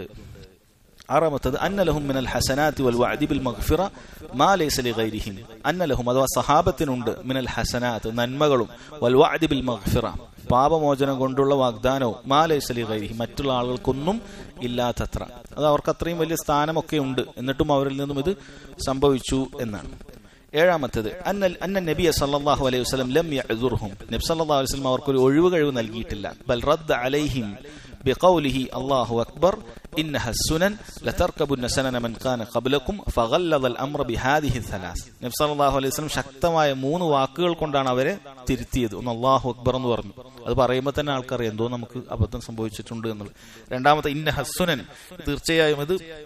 ആറാമത്തത് അന്നലഹും മിനൽ ഹസനാത്തി വൽ വഅദി ബിൽ മഗ്ഫിറ മാ ലൈസ ലിഗൈരിഹിം അന്നലഹും അഥവാ സഹാബത്തിനുണ്ട് മിനൽ ഹസനാത്ത് നന്മകളും വൽ വഅദി ബിൽ മഗ്ഫിറ പാപമോചനം കൊണ്ടുള്ള വാഗ്ദാനവും മാ ലൈസ ലിഗൈരിഹിം മറ്റുള്ള ആളുകൾക്കൊന്നും ഇല്ലാത്തത്ര അത് അവർക്ക് അത്രയും വലിയ സ്ഥാനമൊക്കെ ഉണ്ട് എന്നിട്ടും അവരിൽ നിന്നും ഇത് സംഭവിച്ചു എന്നാണ് ഏഴാമത്തേത് അന്നൽ അന്ന നബിയ സല്ലല്ലാഹു അലൈഹി വസല്ലം ലം യഅ്ദുർഹും നബി സല്ലല്ലാഹു അലൈഹി വസല്ലം അവർക്ക് ഒരു ഒഴിവ് കഴിവ് നൽകിയിട്ടില്ല ബൽ റദ്ദ അലൈഹിം بقوله الله أكبر إنها السنن لتركبن سنن من كان قبلكم فغلظ الأمر بهذه الثلاث നബി സല്ലല്ലാഹു അലൈഹി വസല്ലം ശക്തമായ മൂന്ന് വാക്കുകൾ കൊണ്ടാണ് അവരെ തിരുത്തിയത് ഒന്ന് അള്ളാഹു അക്ബർ എന്ന് പറഞ്ഞു അത് പറയുമ്പോൾ തന്നെ ആൾക്കറിയാം എന്തോ നമുക്ക് അബദ്ധം സംഭവിച്ചിട്ടുണ്ട് എന്നുള്ളത് രണ്ടാമത്തെ ഇന്ന ഹസുനൻ തീർച്ചയായും ഇത്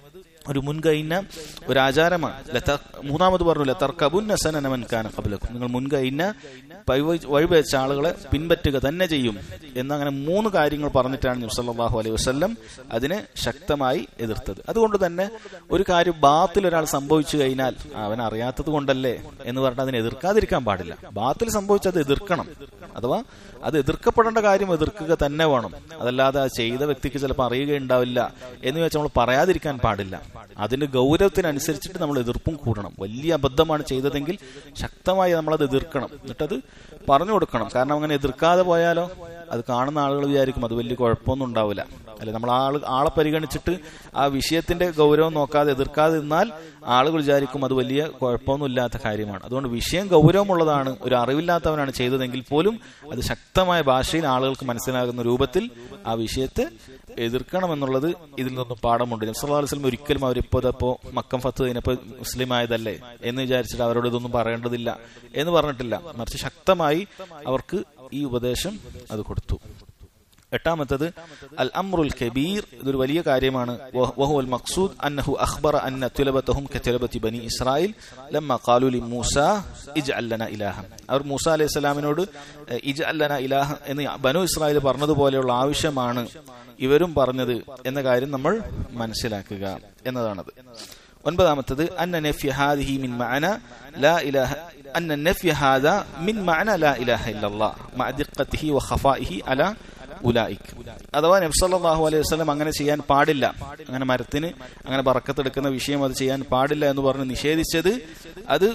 ഒരു മുൻകൈന ഒരു ആചാരമാണ് ലത- മൂന്നാമത് പറഞ്ഞു ലതർക്കബുന്ന സനനമൻ കാന ഖബ്ലക്കും നിങ്ങൾ മുൻകൈന വഴി- വഴിവെച്ച ആളുകളെ പിൻപറ്റുക തന്നെ ചെയ്യും എന്നങ്ങനെ മൂന്ന് കാര്യങ്ങൾ പറഞ്ഞിട്ടാണ് നബി സല്ലല്ലാഹു അലൈഹി വസല്ലം അതിനെ ശക്തമായി എതിർത്തത് അതുകൊണ്ട് തന്നെ ഒരു കാര്യം ബാത്തിൽ ഒരാൾ സംഭവിച്ചു കഴിഞ്ഞാൽ അവൻ അറിയാത്തത് കൊണ്ടല്ലേ എന്ന് പറഞ്ഞിട്ട് അതിനെ എതിർക്കാതിരിക്കാൻ പാടില്ല ബാത്തിൽ സംഭവിച്ചത് എതിർക്കണം അഥവാ അത് എതിർക്കപ്പെടേണ്ട കാര്യം എതിർക്കുക തന്നെ വേണം അതല്ലാതെ ആ ചെയ്ത വ്യക്തിക്ക് ചിലപ്പോൾ അറിയുകയുണ്ടാവില്ല എന്ന് വെച്ചാൽ നമ്മൾ പറയാതിരിക്കാൻ പാടില്ല അതിന്റെ ഗൗരവത്തിനനുസരിച്ചിട്ട് നമ്മൾ എതിർപ്പും കൂടണം വലിയ അബദ്ധമാണ് ചെയ്തതെങ്കിൽ ശക്തമായി നമ്മളത് എതിർക്കണം എന്നിട്ടത് പറഞ്ഞു കൊടുക്കണം കാരണം അങ്ങനെ എതിർക്കാതെ പോയാലോ അത് കാണുന്ന ആളുകൾ വിചാരിക്കും അത് വലിയ കുഴപ്പമൊന്നും ഉണ്ടാവില്ല അല്ലെ നമ്മൾ ആള് ആളെ പരിഗണിച്ചിട്ട് ആ വിഷയത്തിന്റെ ഗൗരവം നോക്കാതെ എതിർക്കാതെ നിന്നാൽ ആളുകൾ വിചാരിക്കും അത് വലിയ കുഴപ്പമൊന്നും ഇല്ലാത്ത കാര്യമാണ് അതുകൊണ്ട് വിഷയം ഗൗരവമുള്ളതാണ് ഒരു അറിവില്ലാത്തവനാണ് ചെയ്തതെങ്കിൽ പോലും അത് ശക്തമായ ഭാഷയിൽ ആളുകൾക്ക് മനസ്സിലാകുന്ന രൂപത്തിൽ ആ വിഷയത്തെ എതിർക്കണം എന്നുള്ളത് ഇതിൽ നിന്നും പാഠമുണ്ട് നബ്സല്ലാ വസ്ലം ഒരിക്കലും അവരിപ്പോ ഇതപ്പോ മക്കം ഫത്ത് കഴിഞ്ഞപ്പോ മുസ്ലിം ആയതല്ലേ എന്ന് വിചാരിച്ചിട്ട് അവരോട് ഇതൊന്നും പറയേണ്ടതില്ല എന്ന് പറഞ്ഞിട്ടില്ല മറിച്ച് ശക്തമായി അവർക്ക് ഈ ഉപദേശം അത് കൊടുത്തു എട്ടാമത്തത് അൽ അമ്രുൽ കബീർ ഇതൊരു വലിയ കാര്യമാണ് വഹു അൽ മഖ്സൂദ് അന്നഹു അഖ്ബറ അന്ന തുലബതഹും കതുലബതി ബനി ഇസ്രായേൽ ലമ്മ ഖാലു ലി മൂസ ഇജ്അൽ ലന ഇലാഹ അവർ മൂസ അലൈഹി സ്വലാമിനോട് ഇജ്അൽ ലന ഇലാഹ എന്ന് ബനു ഇസ്രായേൽ പറഞ്ഞതുപോലെയുള്ള ആവശ്യമാണ് ഇവരും പറഞ്ഞത് എന്ന കാര്യം നമ്മൾ മനസ്സിലാക്കുക എന്നതാണത് ഒൻപതാമത്തത് അന്ന നഫ്യ ഹാദിഹി മിൻ മഅന ലാ ഇലാഹ അന്ന നഫ്യ ഹാദ മിൻ മഅന ലാ ഇലാഹ ഇല്ലല്ലാഹ് മഅ ദിഖ്ഖതിഹി വ ഖഫാഇഹി അലാ ഉലായിക് അഥവാ നബ്സല്ലാഹു അലൈഹി വസ്ലം അങ്ങനെ ചെയ്യാൻ പാടില്ല അങ്ങനെ മരത്തിന് അങ്ങനെ ബറക്കത്തെടുക്കുന്ന വിഷയം അത് ചെയ്യാൻ പാടില്ല എന്ന് പറഞ്ഞ് നിഷേധിച്ചത് അത്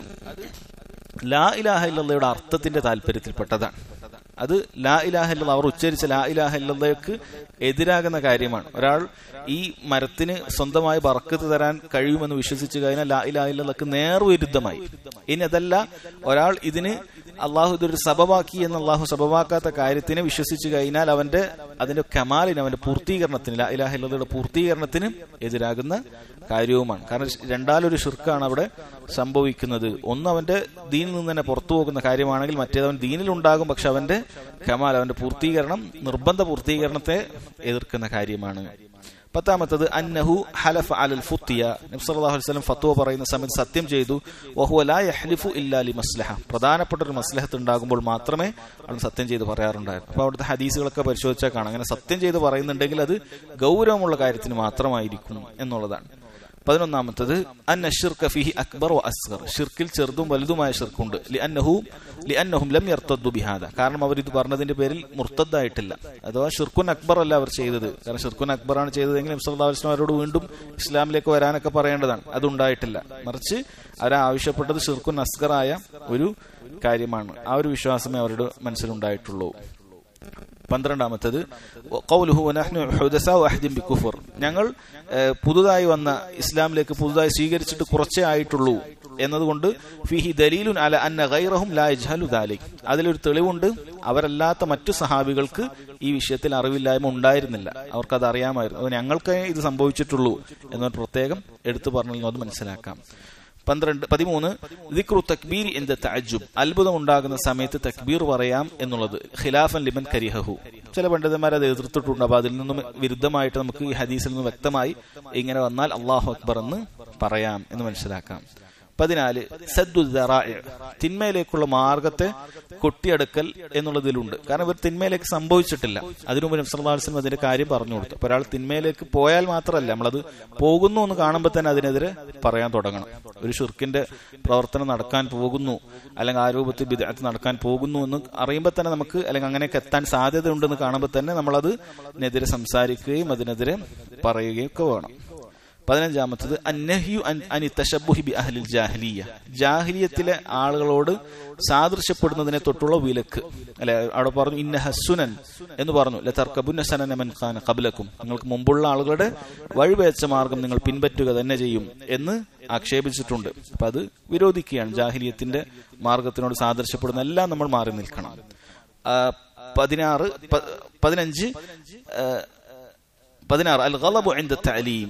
ലാ ഇലാഹ ഇല്ലയുടെ അർത്ഥത്തിന്റെ താല്പര്യത്തിൽപ്പെട്ടതാണ് അത് ലാ ഇലാഹ ഇല്ല അവർ ഉച്ചരിച്ച ലാ ഇലാഹ ഇല്ലയ്ക്ക് എതിരാകുന്ന കാര്യമാണ് ഒരാൾ ഈ മരത്തിന് സ്വന്തമായി ബറക്കത്ത് തരാൻ കഴിയുമെന്ന് വിശ്വസിച്ചു കഴിഞ്ഞാൽ ലാ ഇലാഹ ഇല്ലക്ക് നേർവിരുദ്ധമായി ഇനി അതല്ല ഒരാൾ ഇതിന് അള്ളാഹു ഇതൊരു സബവാക്കി എന്ന് അള്ളാഹു സബവാക്കാത്ത കാര്യത്തിനെ വിശ്വസിച്ചു കഴിഞ്ഞാൽ അവന്റെ അതിന്റെ കമാലിന് അവന്റെ പൂർത്തീകരണത്തിന് ലാ ഇലാഹ ഇല്ലയുടെ പൂർത്തീകരണത്തിന് എതിരാകുന്ന കാര്യവുമാണ് കാരണം രണ്ടാലൊരു ഷിർക്കാണ് അവിടെ സംഭവിക്കുന്നത് ഒന്ന് അവന്റെ ദീനിൽ നിന്ന് തന്നെ പുറത്തു പോകുന്ന കാര്യമാണെങ്കിൽ മറ്റേത് അവൻ ദീനിൽ ഉണ്ടാകും പക്ഷെ അവന്റെ കമാൽ അവന്റെ പൂർത്തീകരണം നിർബന്ധ പൂർത്തീകരണത്തെ എതിർക്കുന്ന കാര്യമാണ് പത്താമത്തത് അന്നഹു ഹലഫ് അലൽ ഫുത്തിയ നബ്സല്ലാഹു വസ്ലം ഫത്വ പറയുന്ന സമയത്ത് സത്യം ചെയ്തു വഹുവ ലാ യഹ്ലിഫു ഇല്ലാലി മസ്ലഹ പ്രധാനപ്പെട്ട ഒരു മസ്ലഹത്ത് ഉണ്ടാകുമ്പോൾ മാത്രമേ അവൻ സത്യം ചെയ്ത് പറയാറുണ്ടായിരുന്നു അപ്പൊ അവിടുത്തെ ഹദീസുകളൊക്കെ പരിശോധിച്ചാൽ കാണാം അങ്ങനെ സത്യം ചെയ്ത് പറയുന്നുണ്ടെങ്കിൽ അത് ഗൗരവമുള്ള കാര്യത്തിന് മാത്രമായിരിക്കും എന്നുള്ളതാണ് പതിനൊന്നാമത്തത് അൻ അഷിർക്ക് ഫിഹി അക്ബർ അസ്ഗർ ഷിർക്കിൽ ചെറുതും വലുതുമായ ഷിർക്കുണ്ട് ലി അന്നഹു ലി അന്നഹും ലം യർത്തദ്ദു ബിഹാദ കാരണം അവർ ഇത് പറഞ്ഞതിന്റെ പേരിൽ മുർത്തദ്ദായിട്ടില്ല അഥവാ ഷിർക്കുൻ അക്ബർ അല്ല അവർ ചെയ്തത് കാരണം ഷിർക്കുൻ അക്ബറാണ് ചെയ്തതെങ്കിൽ നബ്സല്ലാസ്ലം അവരോട് വീണ്ടും ഇസ്ലാമിലേക്ക് വരാനൊക്കെ പറയേണ്ടതാണ് അതുണ്ടായിട്ടില്ല മറിച്ച് അവരാവശ്യപ്പെട്ടത് ഷിർക്കുൻ അസ്ഗറായ ഒരു കാര്യമാണ് ആ ഒരു വിശ്വാസമേ അവരുടെ മനസ്സിലുണ്ടായിട്ടുള്ളൂ പന്ത്രണ്ടാമത്തത് ബിക്കുഫർ ഞങ്ങൾ പുതുതായി വന്ന ഇസ്ലാമിലേക്ക് പുതുതായി സ്വീകരിച്ചിട്ട് കുറച്ചേ ആയിട്ടുള്ളൂ എന്നതുകൊണ്ട് ഫിഹി ദലീലുൻ അല അന്ന ഗൈറഹും ലാ യജ്ഹലു ദാലിക് അതിലൊരു തെളിവുണ്ട് അവരല്ലാത്ത മറ്റു സഹാബികൾക്ക് ഈ വിഷയത്തിൽ അറിവില്ലായ്മ ഉണ്ടായിരുന്നില്ല അവർക്കത് അറിയാമായിരുന്നു അത് ഞങ്ങൾക്ക് ഇത് സംഭവിച്ചിട്ടുള്ളൂ എന്നൊരു പ്രത്യേകം എടുത്തു പറഞ്ഞു അത് മനസ്സിലാക്കാം പന്ത്രണ്ട് പതിമൂന്ന് ദിക്രു തക്ബീർ എന്ത് തഅജുബ് അത്ഭുതം ഉണ്ടാകുന്ന സമയത്ത് തക്ബീർ പറയാം എന്നുള്ളത് ഖിലാഫൻ ലിമൻ കരിഹു ചില പണ്ഡിതന്മാർ അത് എതിർത്തിട്ടുണ്ട് അപ്പൊ അതിൽ നിന്നും വിരുദ്ധമായിട്ട് നമുക്ക് ഈ ഹദീസിൽ നിന്ന് വ്യക്തമായി ഇങ്ങനെ വന്നാൽ അള്ളാഹു അക്ബർ എന്ന് പറയാം എന്ന് മനസ്സിലാക്കാം പതിനാല് സദ്ദു തിന്മയിലേക്കുള്ള മാർഗത്തെ കൊട്ടിയടക്കൽ എന്നുള്ളതിലുണ്ട് കാരണം ഇവർ തിന്മയിലേക്ക് സംഭവിച്ചിട്ടില്ല അതിനു മുമ്പ് നബ്സല്ലാസ്ലം അതിന്റെ കാര്യം പറഞ്ഞു കൊടുത്തു അപ്പൊ ഒരാൾ തിന്മയിലേക്ക് പോയാൽ മാത്രമല്ല നമ്മളത് പോകുന്നു എന്ന് കാണുമ്പോൾ തന്നെ അതിനെതിരെ പറയാൻ തുടങ്ങണം ഒരു ഷുർക്കിന്റെ പ്രവർത്തനം നടക്കാൻ പോകുന്നു അല്ലെങ്കിൽ ആ രൂപത്തിൽ വിദഗ്ധ നടക്കാൻ പോകുന്നു എന്ന് അറിയുമ്പോൾ തന്നെ നമുക്ക് അല്ലെങ്കിൽ അങ്ങനെയൊക്കെ എത്താൻ സാധ്യത ഉണ്ടെന്ന് കാണുമ്പോൾ തന്നെ നമ്മളത് നെതിരെ സംസാരിക്കുകയും അതിനെതിരെ പറയുകയും ഒക്കെ വേണം പതിനഞ്ചാമത്തത് അന്നഹ്യു അനി തഷബുഹി ബി അഹ്ലിൽ ജാഹ്ലിയ ജാഹ്ലിയത്തിലെ ആളുകളോട് സാദൃശ്യപ്പെടുന്നതിനെ തൊട്ടുള്ള വിലക്ക് അല്ലെ അവിടെ പറഞ്ഞു ഇന്ന ഹസുനൻ എന്ന് പറഞ്ഞു ലതർക്കബുന്നസനമൻ ഖാൻ കബലക്കും നിങ്ങൾക്ക് മുമ്പുള്ള ആളുകളുടെ വഴിവേച്ച മാർഗം നിങ്ങൾ പിൻപറ്റുക തന്നെ ചെയ്യും എന്ന് ആക്ഷേപിച്ചിട്ടുണ്ട് അപ്പൊ അത് വിരോധിക്കുകയാണ് ജാഹിലിയത്തിന്റെ മാർഗത്തിനോട് സാദൃശ്യപ്പെടുന്ന എല്ലാം നമ്മൾ മാറി നിൽക്കണം പതിനാറ് പതിനഞ്ച് പതിനാറ് അൽ ഗളബു എന്ത തലീം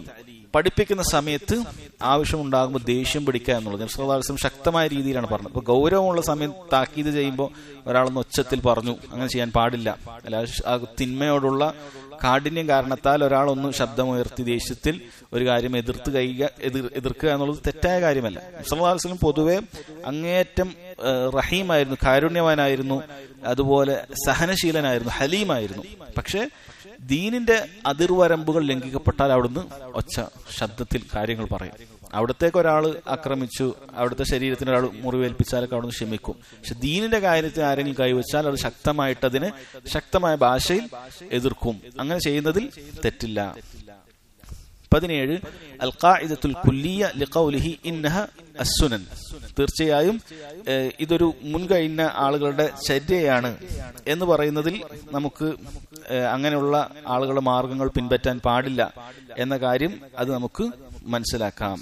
പഠിപ്പിക്കുന്ന സമയത്ത് ആവശ്യമുണ്ടാകുമ്പോൾ ദേഷ്യം പിടിക്കുക എന്നുള്ളത് നബ്സല്ലാസ്ലം ശക്തമായ രീതിയിലാണ് പറഞ്ഞത് ഇപ്പൊ ഗൗരവമുള്ള സമയം താക്കീത് ചെയ്യുമ്പോൾ ഒരാളൊന്ന് ഒച്ചത്തിൽ പറഞ്ഞു അങ്ങനെ ചെയ്യാൻ പാടില്ല അല്ല ആ തിന്മയോടുള്ള കാഠിന്യം കാരണത്താൽ ഒരാളൊന്ന് ശബ്ദമുയർത്തി ദേഷ്യത്തിൽ ഒരു കാര്യം എതിർത്ത് കഴിയുക എതിർ എതിർക്കുക എന്നുള്ളത് തെറ്റായ കാര്യമല്ല നബ്സല്ലാസ്ലം പൊതുവെ അങ്ങേയറ്റം റഹീമായിരുന്നു കാരുണ്യവാനായിരുന്നു അതുപോലെ സഹനശീലനായിരുന്നു ഹലീമായിരുന്നു പക്ഷേ ദീനിന്റെ അതിർവരമ്പുകൾ ലംഘിക്കപ്പെട്ടാൽ അവിടുന്ന് ഒച്ച ശബ്ദത്തിൽ കാര്യങ്ങൾ പറയും അവിടത്തേക്ക് ഒരാൾ ആക്രമിച്ചു അവിടുത്തെ ശരീരത്തിന് ഒരാൾ മുറിവേൽപ്പിച്ചാലൊക്കെ അവിടുന്ന് ക്ഷമിക്കും പക്ഷെ ദീനിന്റെ കാര്യത്തിൽ ആരെങ്കിലും കൈവച്ചാൽ അത് ശക്തമായിട്ട് അതിനെ ശക്തമായ ഭാഷയിൽ എതിർക്കും അങ്ങനെ ചെയ്യുന്നതിൽ തെറ്റില്ല പതിനേഴ് അൽ ഖാഇദത്തുൽ കുല്ലിയ ലിഖൗലിഹി ഇന്നഹ അസുനൻ തീർച്ചയായും ഇതൊരു മുൻകഴിഞ്ഞ ആളുകളുടെ ചര്യയാണ് എന്ന് പറയുന്നതിൽ നമുക്ക് അങ്ങനെയുള്ള ആളുകളുടെ മാർഗങ്ങൾ പിൻപറ്റാൻ പാടില്ല എന്ന കാര്യം അത് നമുക്ക് മനസ്സിലാക്കാം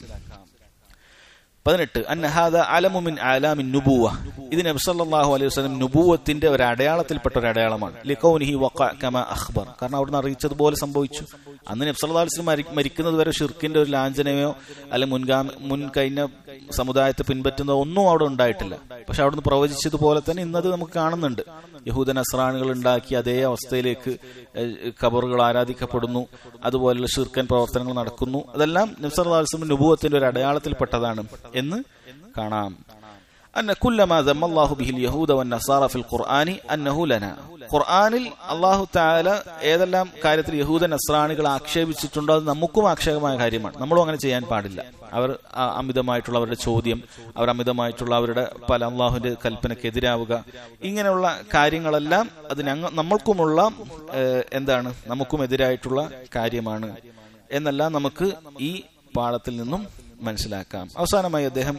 പതിനെട്ട് അന്നഹാദ അലമുമിൻ ആലാമിൻ നുബൂവ ഇത് നബി സല്ലല്ലാഹു അലൈഹി വസല്ലം നുബൂവത്തിന്റെ ഒരു അടയാളത്തിൽപ്പെട്ട ഒരു അടയാളമാണ് ലിഖൗനിഹി വഖ കമ അഖ്ബർ കാരണം അവിടുന്ന് അറിയിച്ചതുപോലെ സംഭവിച്ചു അന്ന് നബി സല്ലല്ലാഹു അലൈഹി വസല്ലം മരിക്കുന്നത് വരെ ഷിർക്കിന്റെ ഒരു ലാഞ്ചനയോ അല്ലെ മുൻഗാമ മുൻ കഴിഞ്ഞ സമുദായത്തെ പിൻപറ്റുന്ന ഒന്നും അവിടെ ഉണ്ടായിട്ടില്ല പക്ഷെ അവിടുന്ന് പ്രവചിച്ചതുപോലെ തന്നെ ഇന്നത് നമുക്ക് കാണുന്നുണ്ട് യഹൂദൻ അസ്രാനുകൾ ഉണ്ടാക്കി അതേ അവസ്ഥയിലേക്ക് ഖബറുകൾ ആരാധിക്കപ്പെടുന്നു അതുപോലുള്ള ഷിർക്കൻ പ്രവർത്തനങ്ങൾ നടക്കുന്നു അതെല്ലാം നബ്സല്ലാസ്ലം നുബൂവത്തിന്റെ ഒരു അടയാളത്തിൽപ്പെട്ടതാണ് എന്ന് കാണാം أن كل ما ذم الله به اليهود والنصارى في القرآن أنه لنا ഖുർആാനിൽ അള്ളാഹു താല ഏതെല്ലാം കാര്യത്തിൽ യഹൂദ നസ്രാണികൾ ആക്ഷേപിച്ചിട്ടുണ്ടോ അത് നമുക്കും ആക്ഷേപമായ കാര്യമാണ് നമ്മളും അങ്ങനെ ചെയ്യാൻ പാടില്ല അവർ അമിതമായിട്ടുള്ള അവരുടെ ചോദ്യം അവർ അമിതമായിട്ടുള്ള അവരുടെ പല അള്ളാഹുവിന്റെ കൽപ്പനക്കെതിരാവുക ഇങ്ങനെയുള്ള കാര്യങ്ങളെല്ലാം അത് ഞങ്ങൾ നമ്മൾക്കുമുള്ള എന്താണ് നമുക്കും എതിരായിട്ടുള്ള കാര്യമാണ് എന്നെല്ലാം നമുക്ക് ഈ പാഠത്തിൽ നിന്നും മനസ്സിലാക്കാം അവസാനമായി അദ്ദേഹം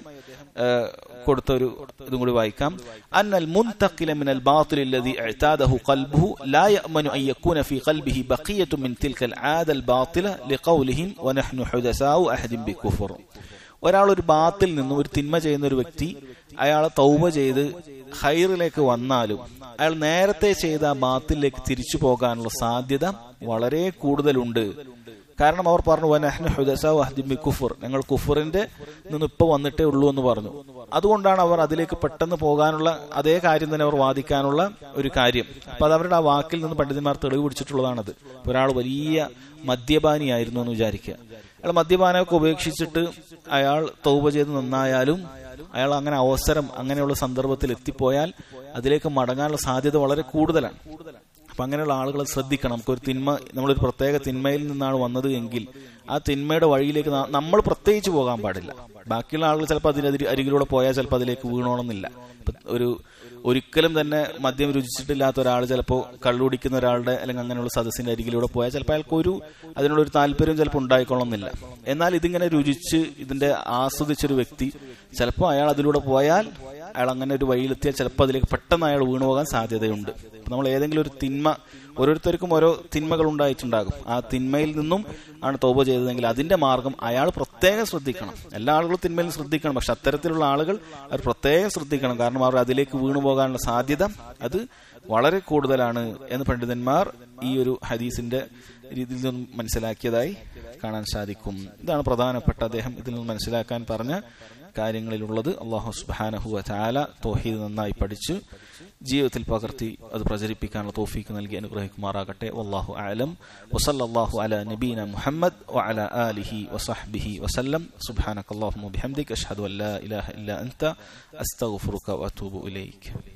കൊടുത്ത ഒരു ഇതും കൂടി വായിക്കാം അന്നൽ മുൻതഖില മിനൽ ബാത്തിൽ الذي اعتاده قلبه لا يأمن أن يكون في قلبه بقية من تلك العادة الباطلة لقولهم ونحن حدثاء أحد بكفر ഒരാൾ ഒരു ബാത്തിൽ നിന്നും ഒരു തിന്മ ചെയ്യുന്ന ഒരു വ്യക്തി അയാളെ തൗബ ചെയ്ത് ഹൈറിലേക്ക് വന്നാലും അയാൾ നേരത്തെ ചെയ്ത ആ ബാത്തിലേക്ക് തിരിച്ചു പോകാനുള്ള സാധ്യത വളരെ കൂടുതലുണ്ട് കാരണം അവർ പറഞ്ഞു വനഹ്നു ഹുദസാ വഹ്ദിമി കുഫർ ഞങ്ങൾ കുഫറിന്റെ നിന്ന് ഇപ്പൊ വന്നിട്ടേ ഉള്ളൂ എന്ന് പറഞ്ഞു അതുകൊണ്ടാണ് അവർ അതിലേക്ക് പെട്ടെന്ന് പോകാനുള്ള അതേ കാര്യം തന്നെ അവർ വാദിക്കാനുള്ള ഒരു കാര്യം അപ്പൊ അത് അവരുടെ ആ വാക്കിൽ നിന്ന് പണ്ഡിതന്മാർ തെളിവ് പിടിച്ചിട്ടുള്ളതാണത് ഒരാൾ വലിയ മദ്യപാനിയായിരുന്നു എന്ന് വിചാരിക്കുക അയാൾ മദ്യപാനമൊക്കെ ഉപേക്ഷിച്ചിട്ട് അയാൾ തൗബ ചെയ്ത് നന്നായാലും അയാൾ അങ്ങനെ അവസരം അങ്ങനെയുള്ള സന്ദർഭത്തിൽ എത്തിപ്പോയാൽ അതിലേക്ക് മടങ്ങാനുള്ള സാധ്യത വളരെ കൂടുതലാണ് അപ്പൊ അങ്ങനെയുള്ള ആളുകളെ ശ്രദ്ധിക്കണം നമുക്കൊരു തിന്മ നമ്മളൊരു പ്രത്യേക തിന്മയിൽ നിന്നാണ് വന്നത് എങ്കിൽ ആ തിന്മയുടെ വഴിയിലേക്ക് നമ്മൾ പ്രത്യേകിച്ച് പോകാൻ പാടില്ല ബാക്കിയുള്ള ആളുകൾ ചിലപ്പോൾ അതിന് അരികിലൂടെ പോയാൽ ചിലപ്പോൾ അതിലേക്ക് വീണോണമെന്നില്ല ഒരു ഒരിക്കലും തന്നെ മദ്യം രുചിച്ചിട്ടില്ലാത്ത ഒരാൾ ചിലപ്പോൾ കള്ളുടിക്കുന്ന ഒരാളുടെ അല്ലെങ്കിൽ അങ്ങനെയുള്ള സദസ്സിന്റെ അരികിലൂടെ പോയാൽ ചിലപ്പോൾ അയാൾക്ക് ഒരു അതിനുള്ള ഒരു താല്പര്യം ചിലപ്പോൾ ഉണ്ടായിക്കൊള്ളുന്നില്ല എന്നാൽ ഇതിങ്ങനെ രുചിച്ച് ഇതിന്റെ ആസ്വദിച്ചൊരു വ്യക്തി ചിലപ്പോൾ അയാൾ അതിലൂടെ പോയാൽ അയാൾ അങ്ങനെ ഒരു വഴിയിലെത്തിയാൽ ചിലപ്പോൾ അതിലേക്ക് പെട്ടെന്ന് അയാൾ വീണുപോകാൻ സാധ്യതയുണ്ട് നമ്മൾ ഏതെങ്കിലും ഒരു തിന്മ ഓരോരുത്തർക്കും ഓരോ തിന്മകൾ ഉണ്ടായിട്ടുണ്ടാകും ആ തിന്മയിൽ നിന്നും ആണ് തോപ ചെയ്തതെങ്കിൽ അതിന്റെ മാർഗം അയാൾ പ്രത്യേകം ശ്രദ്ധിക്കണം എല്ലാ ആളുകളും തിന്മയിലും ശ്രദ്ധിക്കണം പക്ഷെ അത്തരത്തിലുള്ള ആളുകൾ അവർ പ്രത്യേകം ശ്രദ്ധിക്കണം കാരണം അവർ അതിലേക്ക് വീണു പോകാനുള്ള സാധ്യത അത് വളരെ കൂടുതലാണ് എന്ന് പണ്ഡിതന്മാർ ഈ ഒരു ഹദീസിന്റെ രീതിയിൽ നിന്നും മനസ്സിലാക്കിയതായി കാണാൻ സാധിക്കും ഇതാണ് പ്രധാനപ്പെട്ട അദ്ദേഹം ഇതിൽ നിന്ന് മനസ്സിലാക്കാൻ പറഞ്ഞ കാര്യങ്ങളിലുള്ളത് അള്ളാഹു സുബാനഹു ചാല തോഹീദ് നന്നായി പഠിച്ച് ജീവിതത്തിൽ പകർത്തി അത് പ്രചരിപ്പിക്കാനുള്ള തോഫീക്ക് നൽകി അനുഗ്രഹിക്കുമാറാകട്ടെ വല്ലാഹു ആലം വസല്ലാഹു അല നബീന മുഹമ്മദ് വഅല ആലിഹി വസഹ്ബിഹി വസല്ലം സുബ്ഹാനക അല്ലാഹുമ്മ ബിഹംദിക അഷ്ഹദു അല്ലാ ഇലാഹ ഇല്ല അൻത അസ്തഗ്ഫിറുക വഅതൂബു ഇലൈക്